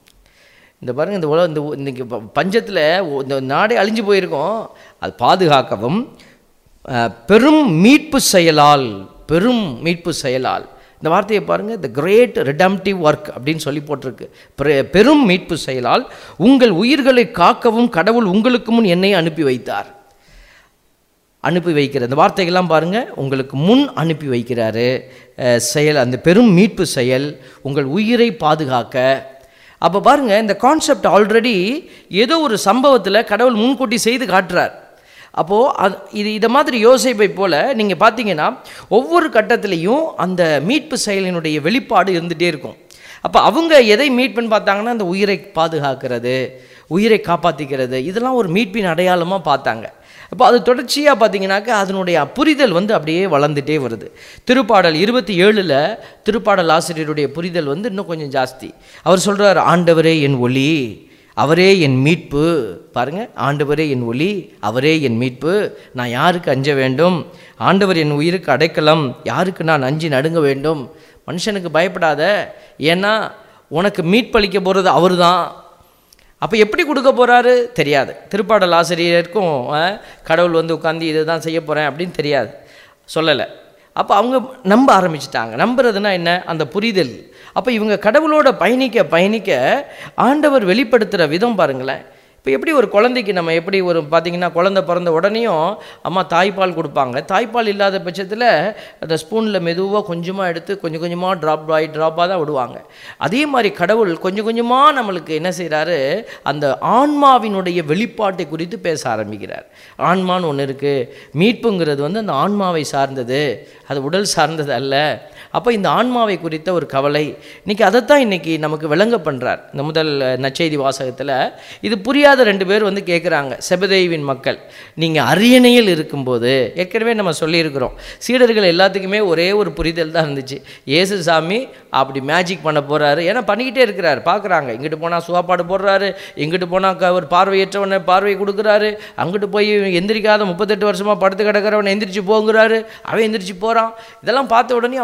இந்த பாருங்க இந்த உலக இந்த உ- இன்னைக்கு ப- பஞ்சத்தில் ஒ- இந்த நாடே அழிஞ்சு போயிருக்கோம் அது பாதுகாக்கவும் அஹ், பெரும் மீட்பு செயலால் பெரும் மீட்பு செயலால் இந்த வார்த்தையை பாருங்க த கிரேட் ரிடம்டிவ் ஒர்க் அப்படின்னு சொல்லி போட்டிருக்கு பெரு- பெரும் மீட்பு செயலால் உங்கள் உயிர்களை காக்கவும் கடவுள் உங்களுக்கு முன் என்னை அனுப்பி வைத்தார் அனுப்பி வைக்கிற இந்த வார்த்தைகள்லாம் பாருங்க உங்களுக்கு முன் அனுப்பி வைக்கிறாரு அஹ், செயல் அந்த பெரும் மீட்பு செயல் உங்கள் உயிரை பாதுகாக்க அப்போ பாருங்க இந்த கான்செப்ட் ஆல்ரெடி ஏதோ ஒரு சம்பவத்தில் கடவுள் முன்கூட்டி செய்து காட்டுறார் அப்போது அது இது இதை மாதிரி யோசிப்பை போல் நீங்கள் பார்த்தீங்கன்னா ஒவ்வொரு கட்டத்திலையும் அந்த மீட்பு செயலினுடைய வெளிப்பாடு இருந்துகிட்டே இருக்கும் அப்போ அவங்க எதை மீட் பண்ணி பார்த்தாங்கன்னா அந்த உயிரை பாதுகாக்கிறது உயிரை காப்பாற்றிக்கிறது இதெல்லாம் ஒரு மீட்பின் அடையாளமாக பார்த்தாங்க அப்போ அது தொடர்ச்சியாக பார்த்தீங்கன்னாக்கா அதனுடைய புரிதல் வந்து அப்படியே வளர்ந்துட்டே வருது திருப்பாடல் இருபத்தி ஏழில் திருப்பாடல் ஆசிரியருடைய புரிதல் வந்து இன்னும் கொஞ்சம் ஜாஸ்தி அவர் சொல்றார் ஆண்டவரே என் ஒளி அவரே என் மீட்பு பாருங்க ஆண்டவரே என் ஒளி அவரே என் மீட்பு நான் யாருக்கு அஞ்ச வேண்டும் ஆண்டவர் என் உயிருக்கு அடைக்கலம் யாருக்கு நான் அஞ்சி நடுங்க வேண்டும் மனுஷனுக்கு பயப்படாத ஏன்னா உனக்கு மீட்பளிக்க போகிறது அவர் தான் அப்போ எப்படி கொடுக்க போகிறாரு தெரியாது திருப்பாடல் ஆசிரியருக்கும் அஹ், கடவுள் வந்து உட்காந்து இதை தான் செய்ய போகிறேன் அப்படின்னு தெரியாது சொல்லலை அப்போ அவங்க நம்ப ஆரம்பிச்சிட்டாங்க நம்புறதுனா என்ன அந்த புரிதல் அப்போ இவங்க கடவுளோட பயணிக்க பயணிக்க ஆண்டவர் வெளிப்படுத்துகிற விதம் பாருங்களேன் இப்போ எப்படி ஒரு குழந்தைக்கு நம்ம எப்படி ஒரு பார்த்தீங்கன்னா குழந்தை பிறந்த உடனேயும் அம்மா தாய்ப்பால் கொடுப்பாங்க தாய்ப்பால் இல்லாத பட்சத்தில் அந்த ஸ்பூனில் மெதுவாக கொஞ்சமாக எடுத்து கொஞ்சம் கொஞ்சமாக ட்ராப் ஆகி ட்ராப்பாக தான் விடுவாங்க அதே மாதிரி கடவுள் கொஞ்சம் கொஞ்சமாக நம்மளுக்கு என்ன செய்கிறாரு அந்த ஆன்மாவினுடைய வெளிப்பாட்டை குறித்து பேச ஆரம்பிக்கிறார் ஆன்மான்னு ஒன்று இருக்குது மீட்புங்கிறது வந்து அந்த ஆன்மாவை சார்ந்தது அது உடல் சார்ந்தது அல்ல அப்போ இந்த ஆன்மாவை குறித்த ஒரு கவலை இன்னைக்கு அதைத்தான் இன்னைக்கு நமக்கு விளங்க பண்ணுறார் இந்த முதல் அஹ், நற்செய்தி வாசகத்தில் இது புரியாத ரெண்டு பேர் வந்து கேட்குறாங்க செபதேவின் மக்கள் நீங்கள் அரியணையில் இருக்கும்போது ஏற்கனவே நம்ம சொல்லியிருக்கிறோம் சீடர்கள் எல்லாத்துக்குமே ஒரே ஒரு புரிதல் தான் இருந்துச்சு இயேசு சாமி அப்படி மேஜிக் பண்ண போகிறாரு ஏன்னா பண்ணிக்கிட்டே இருக்கிறார் பார்க்குறாங்க இங்கிட்டு போனால் சுவாப்பாடு போடுறாரு இங்கிட்டு போனால் ஒரு பார்வையற்றவனை பார்வை கொடுக்குறாரு அங்கிட்டு போய் எந்திரிக்காத முப்பத்தெட்டு வருஷமாக படுத்து கிடக்கிறவனை எந்திரிச்சு போங்கிறாரு அவன் எந்திரிச்சு போகிறான் இதெல்லாம் பார்த்த உடனே அவங்களுக்கு ஒரே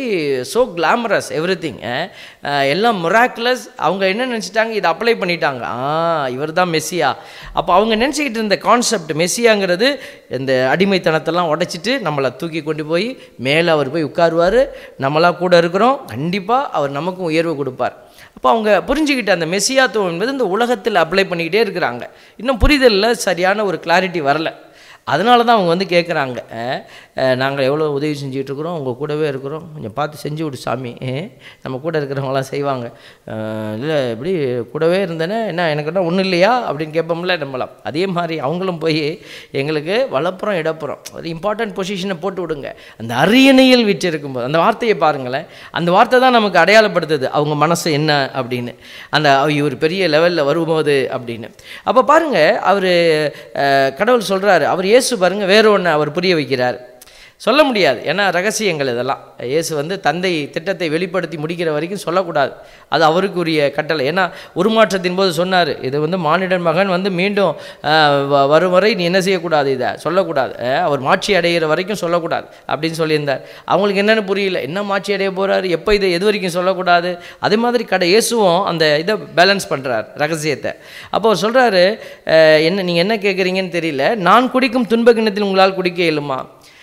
very so glamorous everything எல்லாம் மிராக்குலஸ் அவங்க என்ன நினச்சிட்டாங்க இதை அப்ளை பண்ணிட்டாங்க ஆ இவர் தான் மெஸ்ஸியா அப்போ அவங்க நினச்சிக்கிட்டு இருந்த கான்செப்ட் மெஸ்ஸியாங்கிறது இந்த அடிமைத்தனத்தெல்லாம் உடைச்சிட்டு நம்மளை தூக்கி கொண்டு போய் மேலே அவர் போய் உட்காருவார் நம்மளாம் கூட இருக்கிறோம் கண்டிப்பாக அவர் நமக்கும் உயர்வு கொடுப்பார் அப்போ அவங்க புரிஞ்சுக்கிட்ட அந்த மெஸ்ஸியாத்துவம் என்பது இந்த உலகத்தில் அப்ளை பண்ணிக்கிட்டே இருக்கிறாங்க இன்னும் புரிதலில் சரியான ஒரு கிளாரிட்டி வரல அதனால தான் அவங்க வந்து கேட்குறாங்க நாங்கள் எவ்வளோ உதவி செஞ்சுட்டு இருக்கிறோம் உங்கள் கூடவே இருக்கிறோம் கொஞ்சம் பார்த்து செஞ்சு விடு சாமி அஹ், நம்ம கூட இருக்கிறவங்களாம் செய்வாங்க இல்லை இப்படி கூடவே இருந்தேனே என்ன எனக்கு என்ன ஒன்றும் இல்லையா அப்படின்னு கேட்போம்ல நம்மளாம் அதே மாதிரி அவங்களும் போய் எங்களுக்கு வலப்புறம் இடப்புறம் ஒரு இம்பார்ட்டன்ட் பொசிஷனை போட்டு விடுங்க அந்த அரியணையில் விட்டு இருக்கும்போது அந்த வார்த்தையை பாருங்களேன் அந்த வார்த்தை தான் நமக்கு அடையாளப்படுத்துது அவங்க மனசு என்ன அப்படின்னு அந்த இவர் பெரிய லெவலில் வரும்போது அப்படின்னு அப்போ பாருங்க அவர் கடவுள் சொல்கிறாரு அவர் இயேசு பாருங்க வேற ஒன்று அவர் புரிய வைக்கிறார் சொல்ல முடியாது ஏன்னா ரகசியங்கள் இதெல்லாம் இயேசு வந்து தந்தை திட்டத்தை வெளிப்படுத்தி முடிக்கிற வரைக்கும் சொல்லக்கூடாது அது அவருக்குரிய கட்டளை ஏன்னா உருமாற்றத்தின் போது சொன்னார் இது வந்து மானிடன் மகன் வந்து மீண்டும் ஆஹ், வ- வரும் வரை நீ என்ன செய்யக்கூடாது இதை சொல்லக்கூடாது ஆஹ், அவர் மாட்சி அடைகிற வரைக்கும் சொல்லக்கூடாது அப்படின்னு சொல்லியிருந்தார் அவங்களுக்கு என்னென்னு புரியல என்ன மாட்சி அடைய போகிறாரு எப்போ இதை எது வரைக்கும் சொல்லக்கூடாது அதே மாதிரி கடை இயேசுவும் அந்த இதை பேலன்ஸ் பண்ணுறார் ரகசியத்தை அப்போ அவர் சொல்கிறாரு என்ன நீங்கள் என்ன கேட்குறீங்கன்னு தெரியல நான் குடிக்கும் துன்ப கிண்ணத்தில் உங்களால் குடிக்க இயலுமா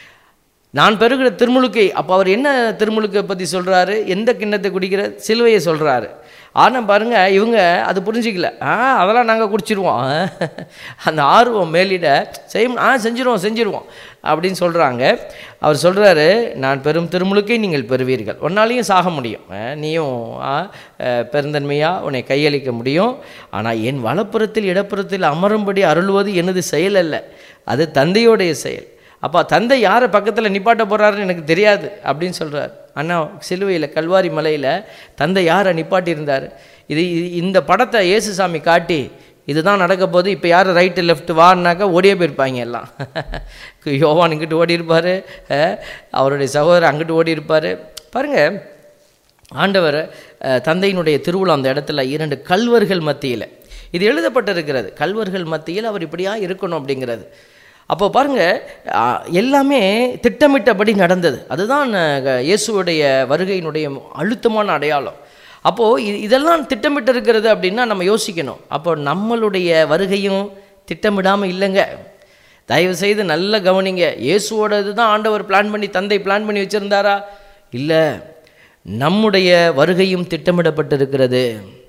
நான் பெறுகிற திருமுழுக்கை அப்போ அவர் என்ன திருமுழுக்கை பற்றி சொல்கிறாரு எந்த கிண்ணத்தை குடிக்கிற சிலுவையை சொல்கிறாரு ஆனால் பாருங்க இவங்க அது புரிஞ்சிக்கல ஆ அதெல்லாம் நாங்கள் குடிச்சிருவோம் அந்த ஆர்வம் மேலிட செய்யும் ஆ செஞ்சிருவோம் செஞ்சிருவோம் அப்படின்னு சொல்கிறாங்க அவர் சொல்கிறாரு நான் பெரும் திருமுழுக்கை நீங்கள் பெறுவீர்கள் ஒன்னாலையும் சாக முடியும் ஆ, நீயும் ஆ, அஹ், பெருந்தன்மையாக உன்னை கையளிக்க முடியும் ஆனால் என் வலப்புறத்தில் இடப்புறத்தில் அமரும்படி அருள்வது எனது செயல் அல்ல அது தந்தையோடைய செயல் அப்போ தந்தை யாரை பக்கத்தில் நிப்பாட்ட போகிறாருன்னு எனக்கு தெரியாது அப்படின்னு சொல்கிறார் அண்ணா சிலுவையில் கல்வாரி மலையில் தந்தை யாரை நிப்பாட்டியிருந்தார் இது இது- இந்த படத்தை இயேசுசாமி காட்டி இதுதான் நடக்க போகுது இப்போ யார் ரைட்டு லெஃப்ட் வான்னாக்கா ஓடியே போயிருப்பாங்க எல்லாம் யோவான் இங்கிட்டு ஓடி இருப்பார் அவருடைய சகோதரர் அங்கிட்டு ஓடி இருப்பார் பாருங்கள் ஆண்டவர் அஹ், தந்தையினுடைய திருவிழா அந்த இடத்துல இரண்டு கல்வர்கள் மத்தியில் இது எழுதப்பட்டிருக்கிறது கல்வர்கள் மத்தியில் அவர் இப்படியா இருக்கணும் அப்படிங்கிறது அப்போ பாருங்க அஹ், எல்லாமே திட்டமிட்டபடி நடந்தது அதுதான் அஹ், இயேசுவுடைய வருகையினுடைய அழுத்தமான அடையாளம் அப்போது இது இதெல்லாம் திட்டமிட்டு இருக்கிறது அப்படின்னா நம்ம யோசிக்கணும் அப்போ நம்மளுடைய வருகையும் திட்டமிடாமல் இல்லைங்க தயவு செய்து நல்ல கவனிங்க இயேசுவோடது தான் ஆண்டவர் பிளான் பண்ணி தந்தை பிளான் பண்ணி வச்சுருந்தாரா இல்லை நம்முடைய வருகையும் திட்டமிடப்பட்டிருக்கிறது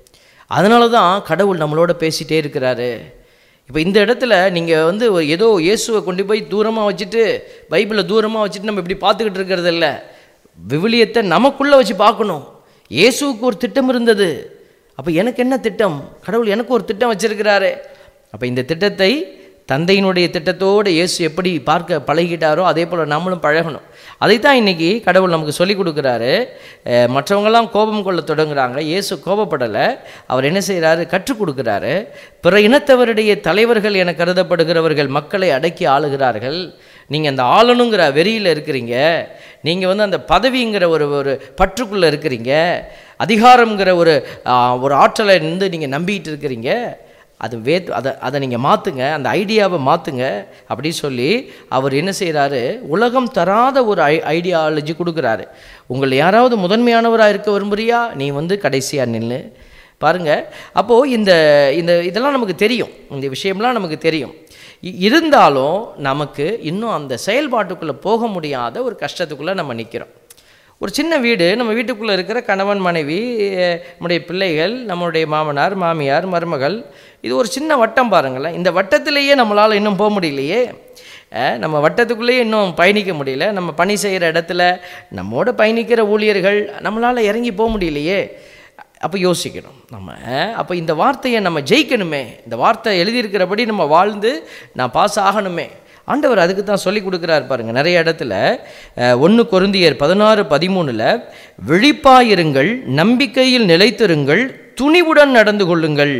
அதனால தான் கடவுள் நம்மளோட பேசிகிட்டே இருக்கிறாரு இப்போ இந்த இடத்துல நீங்கள் வந்து ஒரு ஏதோ இயேசுவை கொண்டு போய் தூரமாக வச்சுட்டு பைபிளை தூரமாக வச்சுட்டு நம்ம இப்படி பார்த்துக்கிட்டு இருக்கிறது இல்ல விவிலியத்தை நமக்குள்ளே வச்சு பார்க்கணும் இயேசுவுக்கு ஒரு திட்டம் இருந்தது அப்போ எனக்கு என்ன திட்டம் கடவுள் எனக்கு ஒரு திட்டம் வச்சிருக்கிறாரு அப்போ இந்த திட்டத்தை தந்தையினுடைய திட்டத்தோடு இயேசு எப்படி பார்க்க பழகிட்டாரோ அதே போல் நம்மளும் பழகணும் அதைத்தான் இன்னைக்கு கடவுள் நமக்கு சொல்லி கொடுக்குறாரு அஹ், மற்றவங்கெல்லாம் கோபம் கொள்ள தொடங்குறாங்க இயேசு கோபப்படலை அவர் என்ன செய்கிறாரு கற்றுக் கொடுக்குறாரு பிற இனத்தவருடைய தலைவர்கள் என கருதப்படுகிறவர்கள் மக்களை அடக்கி ஆளுகிறார்கள் நீங்கள் அந்த ஆளணுங்கிற வெறியில் இருக்கிறீங்க நீங்கள் வந்து அந்த பதவிங்கிற ஒரு ஒரு பற்றுக்குள்ளே இருக்கிறீங்க அதிகாரங்கிற ஒரு ஆ, ஒரு ஆற்றலை இருந்து நீங்கள் நம்பிக்கிட்டு இருக்கிறீங்க அது வே அதை அதை நீங்கள் மாற்றுங்க அந்த ஐடியாவை மாற்றுங்க அப்படி சொல்லி அவர் என்ன செய்கிறாரு உலகம் தராத ஒரு ஐ ஐடியாலஜி கொடுக்குறாரு உங்களை யாராவது முதன்மையானவராக இருக்க விரும்புறியா நீ வந்து கடைசியாக நில்லு பாருங்க அப்போது இந்த இந்த இதெல்லாம் நமக்கு தெரியும் இந்த விஷயம்லாம் நமக்கு தெரியும் இ- இருந்தாலும் நமக்கு இன்னும் அந்த செயல்பாட்டுக்குள்ளே போக முடியாத ஒரு கஷ்டத்துக்குள்ளே நம்ம நிற்கிறோம் ஒரு சின்ன வீடு நம்ம வீட்டுக்குள்ளே இருக்கிற கணவன் மனைவி அஹ், நம்முடைய பிள்ளைகள் நம்மளுடைய மாமனார் மாமியார் மருமகள் இது ஒரு சின்ன வட்டம் பாருங்களேன் இந்த வட்டத்திலேயே நம்மளால் இன்னும் போக முடியலையே அஹ், நம்ம வட்டத்துக்குள்ளேயே இன்னும் பயணிக்க முடியல நம்ம பணி செய்கிற இடத்துல நம்மோட பயணிக்கிற ஊழியர்கள் நம்மளால் இறங்கி போக முடியலையே அப்போ யோசிக்கணும் நம்ம அப்போ இந்த வார்த்தையை நம்ம ஜெயிக்கணுமே இந்த வார்த்தை எழுதியிருக்கிறபடி நம்ம வாழ்ந்து நான் பாஸ் ஆகணுமே ஆண்டவர் அதுக்கு தான் சொல்லி கொடுக்குறாரு பாருங்க நிறைய இடத்துல ஒன்று கொருந்தியர் பதினாறு பதிமூணில் விழிப்பாயிருங்கள் நம்பிக்கையில் நிலைத்திருங்கள் துணிவுடன் நடந்து கொள்ளுங்கள்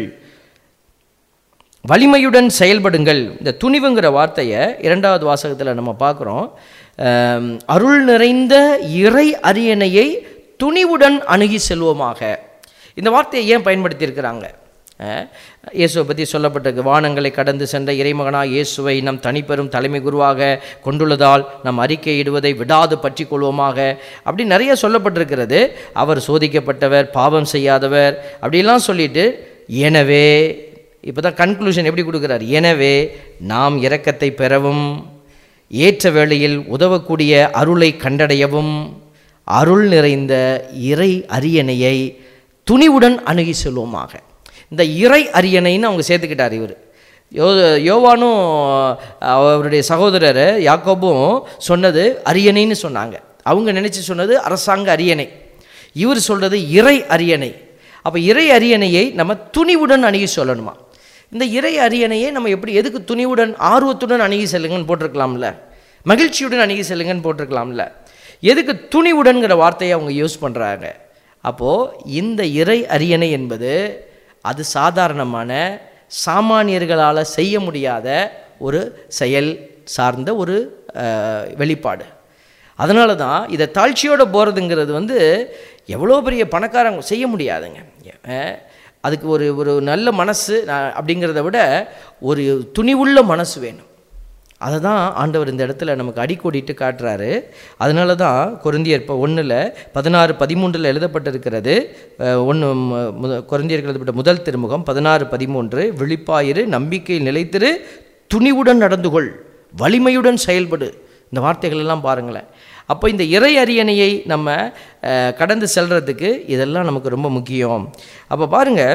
வலிமையுடன் செயல்படுங்கள் இந்த துணிவுங்கிற வார்த்தையை இரண்டாவது வாசகத்தில் நம்ம பார்க்குறோம் அருள் நிறைந்த இறை அரியணையை துணிவுடன் அணுகி செல்வோமாக இந்த வார்த்தையை ஏன் பயன்படுத்தியிருக்கிறாங்க அஹ், இயேசுவை பற்றி சொல்லப்பட்டிருக்கு வானங்களை கடந்து சென்ற இறைமகனாக இயேசுவை நம் தனிப்பெரும் தலைமை குருவாக கொண்டுள்ளதால் நம் அறிக்கையிடுவதை விடாது பற்றி கொள்வோமாக அப்படி நிறைய சொல்லப்பட்டிருக்கிறது அவர் சோதிக்கப்பட்டவர் பாவம் செய்யாதவர் அப்படிலாம் சொல்லிட்டு எனவே இப்போ தான் கன்க்ளூஷன் எப்படி கொடுக்குறார் எனவே நாம் இரக்கத்தை பெறவும் ஏற்ற வேளையில் உதவக்கூடிய அருளை கண்டடையவும் அருள் நிறைந்த இறை அரியணையை துணிவுடன் அணுகி செல்வோமாக இந்த இறை அரியணைன்னு அவங்க சேர்த்துக்கிட்டார் இவர் யோ யோவானும் அவருடைய சகோதரர் யாக்கோபும் சொன்னது அரியணைன்னு சொன்னாங்க அவங்க நினச்சி சொன்னது அரசாங்க அரியணை இவர் சொல்கிறது இறை அரியணை அப்போ இறை அரியணையை நம்ம துணிவுடன் அணுகி சொல்லணுமா இந்த இறை அரியணையை நம்ம எப்படி எதுக்கு துணிவுடன் ஆர்வத்துடன் அணுகி செல்லுங்கன்னு போட்டிருக்கலாம்ல மகிழ்ச்சியுடன் அணுகி செல்லுங்கன்னு போட்டிருக்கலாம்ல எதுக்கு துணிவுடன்கிற வார்த்தையை அவங்க யூஸ் பண்ணுறாங்க அப்போது இந்த இறை அரியணை என்பது அது சாதாரணமான சாமானியர்களால் செய்ய முடியாத ஒரு செயல் சார்ந்த ஒரு அஹ், வெளிப்பாடு அதனால தான் இதை தாழ்ச்சியோடு போகிறதுங்கிறது வந்து எவ்வளோ பெரிய பணக்காரங்க செய்ய முடியாதுங்க அஹ், அதுக்கு ஒரு ஒரு நல்ல மனசு அஹ், அப்படிங்கிறத விட ஒரு துணிவுள்ள மனசு வேணும் அதை தான் ஆண்டவர் இந்த இடத்துல நமக்கு அடிக்கோடிட்டு காட்டுறாரு அதனால தான் கொருந்தியர் இப்போ ஒன்றில் பதினாறு பதிமூன்றில் எழுதப்பட்டிருக்கிறது ஒன்று முத கொருந்தியர்கள் எழுதப்பட்ட முதல் திருமுகம் பதினாறு பதிமூன்று விழிப்பாயிரு நம்பிக்கையில் நிலைத்திரு துணிவுடன் நடந்து கொள் வலிமையுடன் செயல்படு இந்த வார்த்தைகள் எல்லாம் பாருங்களேன் அப்போ இந்த இறை அரியணையை நம்ம அஹ், கடந்து செல்றதுக்கு இதெல்லாம் நமக்கு ரொம்ப முக்கியம் அப்போ பாருங்கள்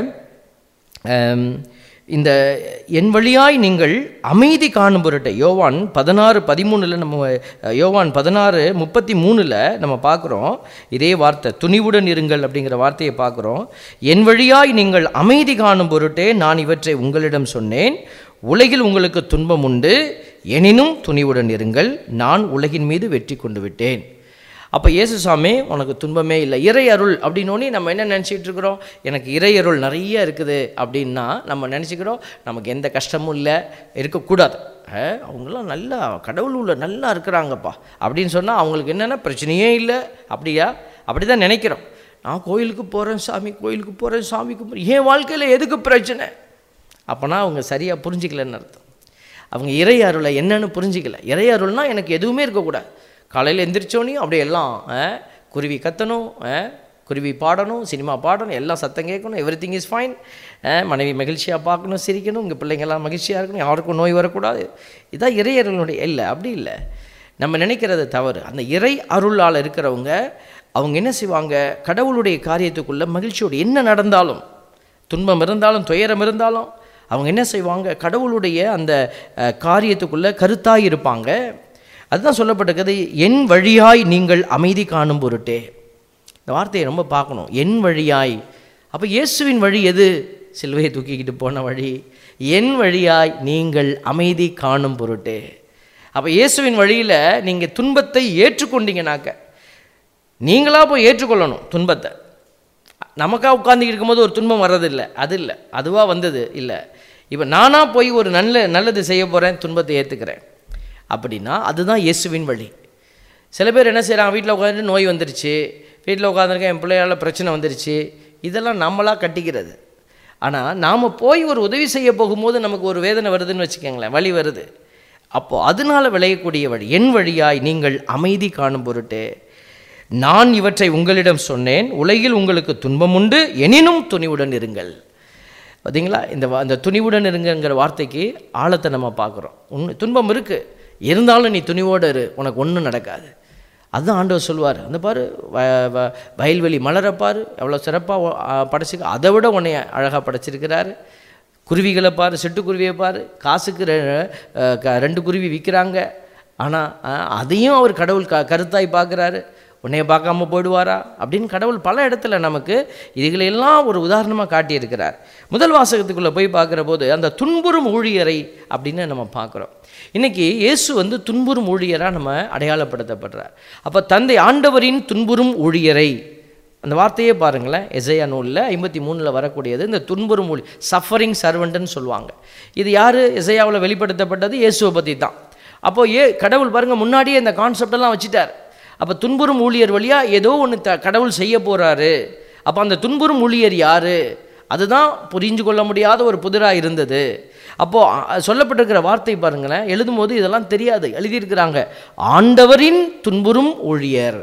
ஆம், இந்த என் வழியாய் நீங்கள் அமைதி காணும் பொருட்டை யோவான் பதினாறு பதிமூணில் நம்ம அஹ், யோவான் பதினாறு முப்பத்தி மூணில் நம்ம பார்க்குறோம் இதே வார்த்தை துணிவுடன் இருங்கள் அப்படிங்கிற வார்த்தையை பார்க்குறோம் என் வழியாய் நீங்கள் அமைதி காணும் பொருட்டே நான் இவற்றை உங்களிடம் சொன்னேன் உலகில் உங்களுக்கு துன்பம் உண்டு எனினும் துணிவுடன் இருங்கள் நான் உலகின் மீது வெற்றி கொண்டு விட்டேன் அப்போ இயேசுசாமி உனக்கு துன்பமே இல்லை இறை அருள் அப்படின்னோடனே நம்ம என்ன நினச்சிட்டு இருக்கிறோம் எனக்கு இறை அருள் நிறைய இருக்குது அப்படின்னா நம்ம நினச்சிக்கிறோம் நமக்கு எந்த கஷ்டமும் இல்லை இருக்கக்கூடாது அஹ், அவங்களாம் நல்லா கடவுள் உள்ள நல்லா இருக்கிறாங்கப்பா அப்படின்னு சொன்னால் அவங்களுக்கு என்னென்ன பிரச்சனையே இல்லை அப்படியா அப்படி தான் நினைக்கிறோம் நான் கோயிலுக்கு போகிறேன் சாமி கோயிலுக்கு போகிறேன் சாமிக்கு போகிறேன் என் வாழ்க்கையில் எதுக்கு பிரச்சனை அப்போனா அவங்க சரியாக புரிஞ்சிக்கலன்னு அர்த்தம் அவங்க இறை அருளை என்னன்னு புரிஞ்சிக்கல இறை அருள்னா எனக்கு எதுவுமே இருக்கக்கூடாது காலையில் எந்திரிச்சோனையும் அப்படியே எல்லாம் ஆ, குருவி கத்தணும் ஆ, குருவி பாடணும் சினிமா பாடணும் எல்லாம் சத்தம் கேட்கணும் எவ்ரி திங் இஸ் ஃபைன் மனைவி மகிழ்ச்சியாக பார்க்கணும் சிரிக்கணும் இங்கே பிள்ளைங்கள்லாம் மகிழ்ச்சியாக இருக்கணும் யாருக்கும் நோய் வரக்கூடாது இதான் இறை அருளுடைய இல்லை அப்படி இல்லை நம்ம நினைக்கிறது தவறு அந்த இறை அருளால் இருக்கிறவங்க அவங்க என்ன செய்வாங்க கடவுளுடைய காரியத்துக்குள்ளே மகிழ்ச்சியோடு என்ன நடந்தாலும் துன்பம் இருந்தாலும் துயரம் இருந்தாலும் அவங்க என்ன செய்வாங்க கடவுளுடைய அந்த அஹ், காரியத்துக்குள்ள கருத்தாய் இருப்பாங்க அதுதான் சொல்லப்பட்டிருக்கிறது என் வழியாய் நீங்கள் அமைதி காணும் பொருட்டே இந்த வார்த்தையை ரொம்ப பார்க்கணும் என் வழியாய் அப்போ இயேசுவின் வழி எது சிலுவையை தூக்கிக்கிட்டு போன வழி என் வழியாய் நீங்கள் அமைதி காணும் பொருட்டே அப்போ இயேசுவின் வழியில் நீங்கள் துன்பத்தை ஏற்றுக்கொண்டீங்கனாக்க நீங்களா போய் ஏற்றுக்கொள்ளணும் துன்பத்தை நமக்கா உட்கார்ந்து இருக்கும்போது ஒரு துன்பம் வர்றதில்லை அது இல்லை அதுவாக வந்தது இல்லை இப்போ நானாக போய் ஒரு நல்ல நல்லது செய்ய போகிறேன் துன்பத்தை ஏற்றுக்கிறேன் அப்படின்னா அதுதான் இயேசுவின் வழி சில பேர் என்ன செய்கிறாங்க வீட்டில் உட்காந்துட்டு நோய் வந்துருச்சு வீட்டில் உட்காந்துருக்கேன் என் பிள்ளையால் பிரச்சனை வந்துருச்சு இதெல்லாம் நம்மளாக கட்டிக்கிறது ஆனால் நாம் போய் ஒரு உதவி செய்ய போகும்போது நமக்கு ஒரு வேதனை வருதுன்னு வச்சுக்கோங்களேன் வலி வருது அப்போது அதனால் விளையக்கூடிய வழி என் வழியாய் நீங்கள் அமைதி காணும் பொருட்டு நான் இவற்றை உங்களிடம் சொன்னேன் உலகில் உங்களுக்கு துன்பம் உண்டு எனினும் துணிவுடன் இருங்கள் பார்த்தீங்களா இந்த வா- இந்த துணிவுடன் இருங்கங்கிற வார்த்தைக்கு ஆழத்தை நம்ம பார்க்குறோம் உண்மை துன்பம் இருக்குது இருந்தாலும் நீ துணிவோடு இரு உனக்கு ஒன்றும் நடக்காது அதுதான் ஆண்டவர் சொல்வார் அந்த பாரு வ- வ- வயல்வெளி மலரை பாரு எவ்வளோ சிறப்பாக படைச்சிக்க அதை விட உன்னை அழகாக படைச்சிருக்கிறாரு குருவிகளை பாரு சிட்டுக்குருவியை பாரு காசுக்கு ரெ- அஹ் க- ரெண்டு குருவி விற்கிறாங்க ஆனால் அதையும் அவர் கடவுள் க கருத்தாய் பார்க்குறாரு உன்னைய பார்க்காம போயிடுவாரா அப்படின்னு கடவுள் பல இடத்துல நமக்கு இதுகளெல்லாம் ஒரு உதாரணமாக காட்டியிருக்கிறார் முதல் வாசகத்துக்குள்ளே போய் பார்க்குற போது அந்த துன்புறும் ஊழியரை அப்படின்னு நம்ம பார்க்குறோம் இன்னைக்கு இயேசு வந்து துன்புறும் ஊழியராக நம்ம அடையாளப்படுத்தப்படுறார் அப்போ தந்தை ஆண்டவரின் துன்புறும் ஊழியரை அந்த வார்த்தையே பாருங்களேன் எசையா நூலில் ஐம்பத்தி மூணில் வரக்கூடியது இந்த துன்புறும் ஊழி சஃபரிங் சர்வெண்ட்னு சொல்லுவாங்க இது யார் எசையாவில் வெளிப்படுத்தப்பட்டது இயேசுவை பற்றி தான் அப்போது ஏ கடவுள் பாருங்கள் முன்னாடியே இந்த கான்செப்டெல்லாம் வச்சுட்டார் அப்போ துன்புறும் ஊழியர் வழியாக ஏதோ ஒன்று த கடவுள் செய்ய போகிறாரு அப்போ அந்த துன்புறும் ஊழியர் யார் அதுதான் புரிஞ்சு கொள்ள முடியாத ஒரு புதிராக இருந்தது அப்போது சொல்லப்பட்டிருக்கிற வார்த்தை பாருங்களேன் எழுதும்போது இதெல்லாம் தெரியாது எழுதியிருக்கிறாங்க ஆண்டவரின் துன்புறும் ஊழியர்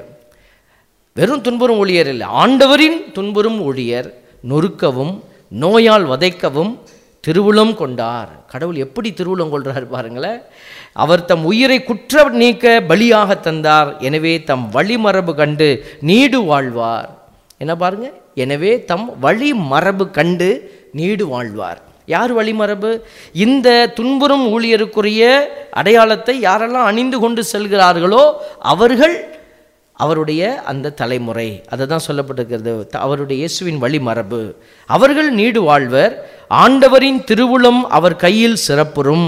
வெறும் துன்புறும் ஊழியர் இல்லை ஆண்டவரின் துன்புறும் ஊழியர் நொறுக்கவும் நோயால் வதைக்கவும் திருவுளம் கொண்டார் கடவுள் எப்படி திருவுளம் கொள்றார் பாருங்களேன் அவர் தம் உயிரை குற்ற நீக்க பலியாக தந்தார் எனவே தம் வழிமரபு கண்டு நீடு வாழ்வார் என்ன பாருங்க எனவே தம் வழி மரபு கண்டு நீடு வாழ்வார் யார் வழிமரபு இந்த துன்புறும் ஊழியருக்குரிய அடையாளத்தை யாரெல்லாம் அணிந்து கொண்டு செல்கிறார்களோ அவர்கள் அவருடைய அந்த தலைமுறை அதை தான் சொல்லப்பட்டிருக்கிறது த- அவருடைய இயேசுவின் வழிமரபு அவர்கள் நீடு வாழ்வர் ஆண்டவரின் திருவுளம் அவர் கையில் சிறப்புறும்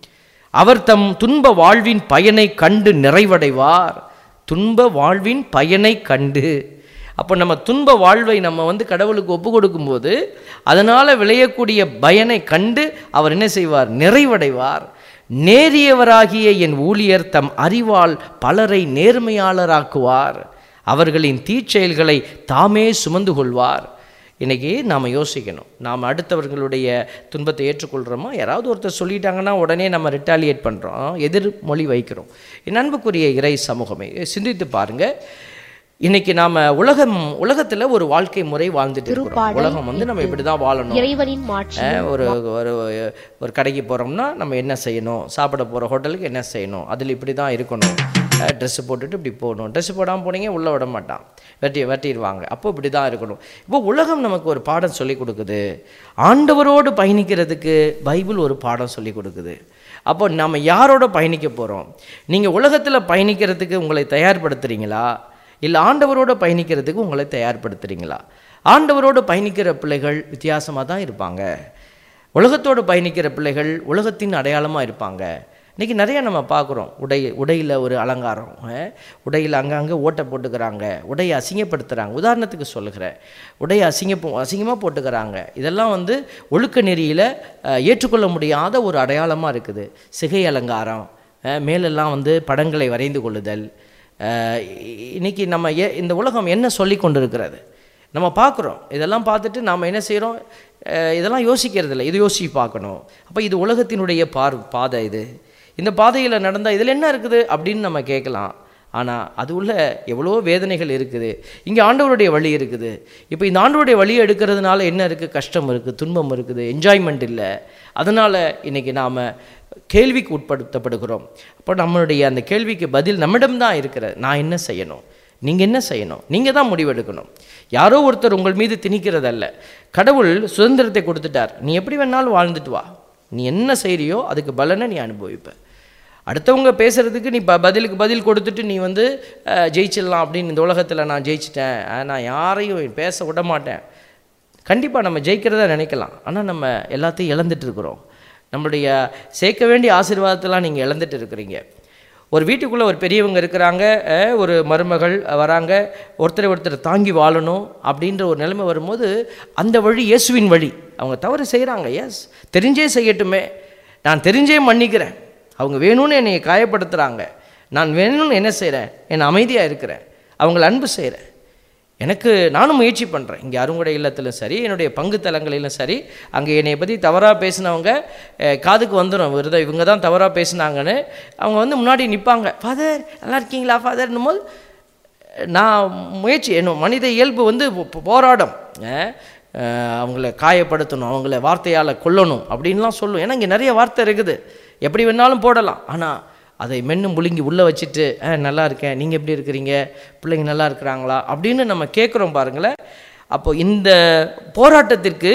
அவர் தம் துன்ப வாழ்வின் பயனை கண்டு நிறைவடைவார் துன்ப வாழ்வின் பயனை கண்டு அப்போ நம்ம துன்ப வாழ்வை நம்ம வந்து கடவுளுக்கு ஒப்பு கொடுக்கும்போது அதனால் விளையக்கூடிய பயனை கண்டு அவர் என்ன செய்வார் நிறைவடைவார் நேரியவராகிய என் ஊழியர் தம் அறிவால் பலரை நேர்மையாளராக்குவார் அவர்களின் தீச்செயல்களை தாமே சுமந்து கொள்வார் இன்னைக்கு நாம் யோசிக்கணும் நாம் அடுத்தவர்களுடைய துன்பத்தை ஏற்றுக்கொள்கிறோமா யாராவது ஒருத்தர் சொல்லிட்டாங்கன்னா உடனே நம்ம ரிட்டாலியேட் பண்ணுறோம் எதிர்மொழி வைக்கிறோம் என் அன்புக்குரிய இறை சமூகமே சிந்தித்து பாருங்க இன்னைக்கு நாம் உலகம் உலகத்தில் ஒரு வாழ்க்கை முறை வாழ்ந்துட்டு இருக்கிறோம் உலகம் வந்து நம்ம இப்படி தான் வாழணும் இறைவனின் மாட்சி அஹ் ஒரு ஒரு ஒரு கடைக்கு போகிறோம்னா நம்ம என்ன செய்யணும் சாப்பிட போகிற ஹோட்டலுக்கு என்ன செய்யணும் அதில் இப்படி தான் இருக்கணும் ட்ரெஸ்ஸு போட்டுட்டு இப்படி போகணும் ட்ரெஸ்ஸு போடாமல் போனீங்க உள்ளே விட மாட்டான் வெட்டி வெட்டிடுவாங்க அப்போ இப்படி தான் இருக்கணும் இப்போ உலகம் நமக்கு ஒரு பாடம் சொல்லி கொடுக்குது ஆண்டவரோடு பயணிக்கிறதுக்கு பைபிள் ஒரு பாடம் சொல்லி கொடுக்குது அப்போ நம்ம யாரோட பயணிக்க போகிறோம் நீங்கள் உலகத்தில் பயணிக்கிறதுக்கு உங்களை தயார்படுத்துறீங்களா இல்லை ஆண்டவரோட பயணிக்கிறதுக்கு உங்களை தயார்படுத்துறீங்களா ஆண்டவரோடு பயணிக்கிற பிள்ளைகள் வித்தியாசமாக தான் இருப்பாங்க உலகத்தோடு பயணிக்கிற பிள்ளைகள் உலகத்தின் அடையாளமாக இருப்பாங்க இன்றைக்கி நிறைய நம்ம பார்க்குறோம் உடை உடையில் ஒரு அலங்காரம் அஹ், உடையில் அங்கங்கே ஓட்டை போட்டுக்கிறாங்க உடையை அசிங்கப்படுத்துகிறாங்க உதாரணத்துக்கு சொல்லுகிறேன் உடையை அசிங்க அசிங்கமாக போட்டுக்கிறாங்க இதெல்லாம் வந்து ஒழுக்க நெறியில் அஹ், ஏற்றுக்கொள்ள முடியாத ஒரு அடையாளமாக இருக்குது சிகை அலங்காரம் அஹ், மேலெல்லாம் வந்து படங்களை வரைந்து கொள்ளுதல் அஹ், இ- இன்னைக்கு நம்ம ஏ இந்த உலகம் என்ன சொல்லி கொண்டிருக்கிறது நம்ம பார்க்குறோம் இதெல்லாம் பார்த்துட்டு நாம் என்ன செய்கிறோம் இதெல்லாம் யோசிக்கிறது இல்லை இது யோசிச்சு பார்க்கணும் அப்போ இது உலகத்தினுடைய பார் பாதை இது இந்த பாதையில் நடந்தால் இதில் என்ன இருக்குது அப்படின்னு நம்ம கேட்கலாம் ஆனால் அது உள்ள எவ்வளோ வேதனைகள் இருக்குது இங்கே ஆண்டவருடைய வழி இருக்குது இப்போ இந்த ஆண்டவருடைய வழியை எடுக்கிறதுனால என்ன இருக்குது கஷ்டம் இருக்குது துன்பம் இருக்குது என்ஜாய்மெண்ட் இல்லை அதனால் இன்றைக்கி நாம் கேள்விக்கு உட்படுத்தப்படுகிறோம் அப்போ நம்மளுடைய அந்த கேள்விக்கு பதில் நம்மிடம்தான் இருக்கிறது நான் என்ன செய்யணும் நீங்கள் என்ன செய்யணும் நீங்கள் தான் முடிவெடுக்கணும் யாரோ ஒருத்தர் உங்கள் மீது திணிக்கிறதல்ல கடவுள் சுதந்திரத்தை கொடுத்துட்டார் நீ எப்படி வேணாலும் வாழ்ந்துட்டு வா நீ என்ன செய்கிறியோ அதுக்கு பலனை நீ அனுபவிப்ப அடுத்தவங்க பேசுகிறதுக்கு நீ ப பதிலுக்கு பதில் கொடுத்துட்டு நீ வந்து அஹ், ஜெயிச்சிடலாம் அப்படின்னு இந்த உலகத்தில் நான் ஜெயிச்சிட்டேன் அஹ், நான் யாரையும் பேச விட மாட்டேன் கண்டிப்பாக நம்ம ஜெயிக்கிறதா நினைக்கலாம் ஆனால் நம்ம எல்லாத்தையும் இழந்துட்டு இருக்கிறோம் நம்மளுடைய சேர்க்க வேண்டிய ஆசீர்வாதத்தெல்லாம் நீங்கள் இழந்துட்டு இருக்கிறீங்க ஒரு வீட்டுக்குள்ளே ஒரு பெரியவங்க இருக்கிறாங்க அஹ், ஒரு மருமகள் வராங்க ஒருத்தரை ஒருத்தர் தாங்கி வாழணும் அப்படின்ற ஒரு நிலைமை வரும்போது அந்த வழி இயேசுவின் வழி அவங்க தவறு செய்கிறாங்க எஸ் தெரிஞ்சே செய்யட்டுமே நான் தெரிஞ்சே மன்னிக்கிறேன் அவங்க வேணும்னு என்னை காயப்படுத்துகிறாங்க நான் வேணும்னு என்ன செய்கிறேன் என் அமைதியாக இருக்கிறேன் அவங்கள அன்பு செய்கிறேன் எனக்கு நானும் முயற்சி பண்ணுறேன் இங்கே அருங்குடை இல்லத்திலும் சரி என்னுடைய பங்கு தலங்களிலும் சரி அங்கே என்னை பற்றி தவறாக பேசினவங்க அஹ், காதுக்கு வந்துடும் விருத இவங்க தான் தவறாக பேசினாங்கன்னு அவங்க வந்து முன்னாடி நிற்பாங்க ஃபாதர் நல்லா இருக்கீங்களா ஃபாதர்னும் போது நான் முயற்சி என்ன மனித இயல்பு வந்து போ- போராடும் அஹ், அஹ், அவங்கள காயப்படுத்தணும் அவங்கள வார்த்தையால் கொல்லணும் அப்படின்லாம் சொல்லும் ஏன்னா இங்கே நிறைய வார்த்தை இருக்குது எப்படி வேணாலும் போடலாம் ஆனால் அதை மென்னு முழுங்கி உள்ளே வச்சுட்டு "ஆ, நல்லா இருக்கேன் நீங்கள் எப்படி இருக்கிறீங்க பிள்ளைங்க நல்லா இருக்கிறாங்களா அப்படின்னு நம்ம கேட்குறோம் பாருங்களேன் அப்போ இந்த போராட்டத்திற்கு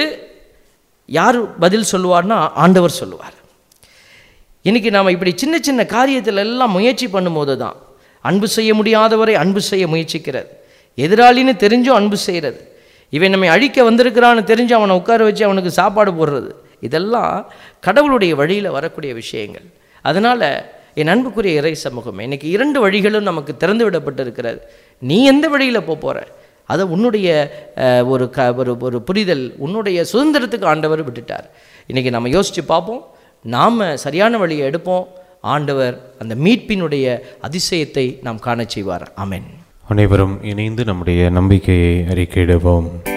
யார் பதில் சொல்லுவார்னா ஆண்டவர் சொல்லுவார் இன்னைக்கு நாம் இப்படி சின்ன சின்ன காரியத்தில் எல்லாம் முயற்சி பண்ணும்போது தான் அன்பு செய்ய முடியாதவரை அன்பு செய்ய முயற்சிக்கிறது எதிராளின்னு தெரிஞ்சும் அன்பு செய்கிறது இவன் நம்மை அழிக்க வந்திருக்கிறான்னு தெரிஞ்சு அவனை உட்கார வச்சு அவனுக்கு சாப்பாடு போடுறது இதெல்லாம் கடவுளுடைய வழியில் வரக்கூடிய விஷயங்கள் அதனால் என் அன்புக்குரிய இறை சமூகம் இன்னைக்கு இரண்டு வழிகளும் நமக்கு திறந்து விடப்பட்டிருக்கிறது நீ எந்த வழியில் போக போகிற அதை உன்னுடைய அஹ், ஒரு க ஒரு ஒரு புரிதல் உன்னுடைய சுதந்திரத்துக்கு ஆண்டவர் விட்டுட்டார் இன்றைக்கி நம்ம யோசித்து பார்ப்போம் நாம் சரியான வழியை எடுப்போம் ஆண்டவர் அந்த மீட்பினுடைய அதிசயத்தை நாம் காணச் செய்வார் ஆமென் அனைவரும் இணைந்து நம்முடைய நம்பிக்கையை அறிக்கையிடுவோம்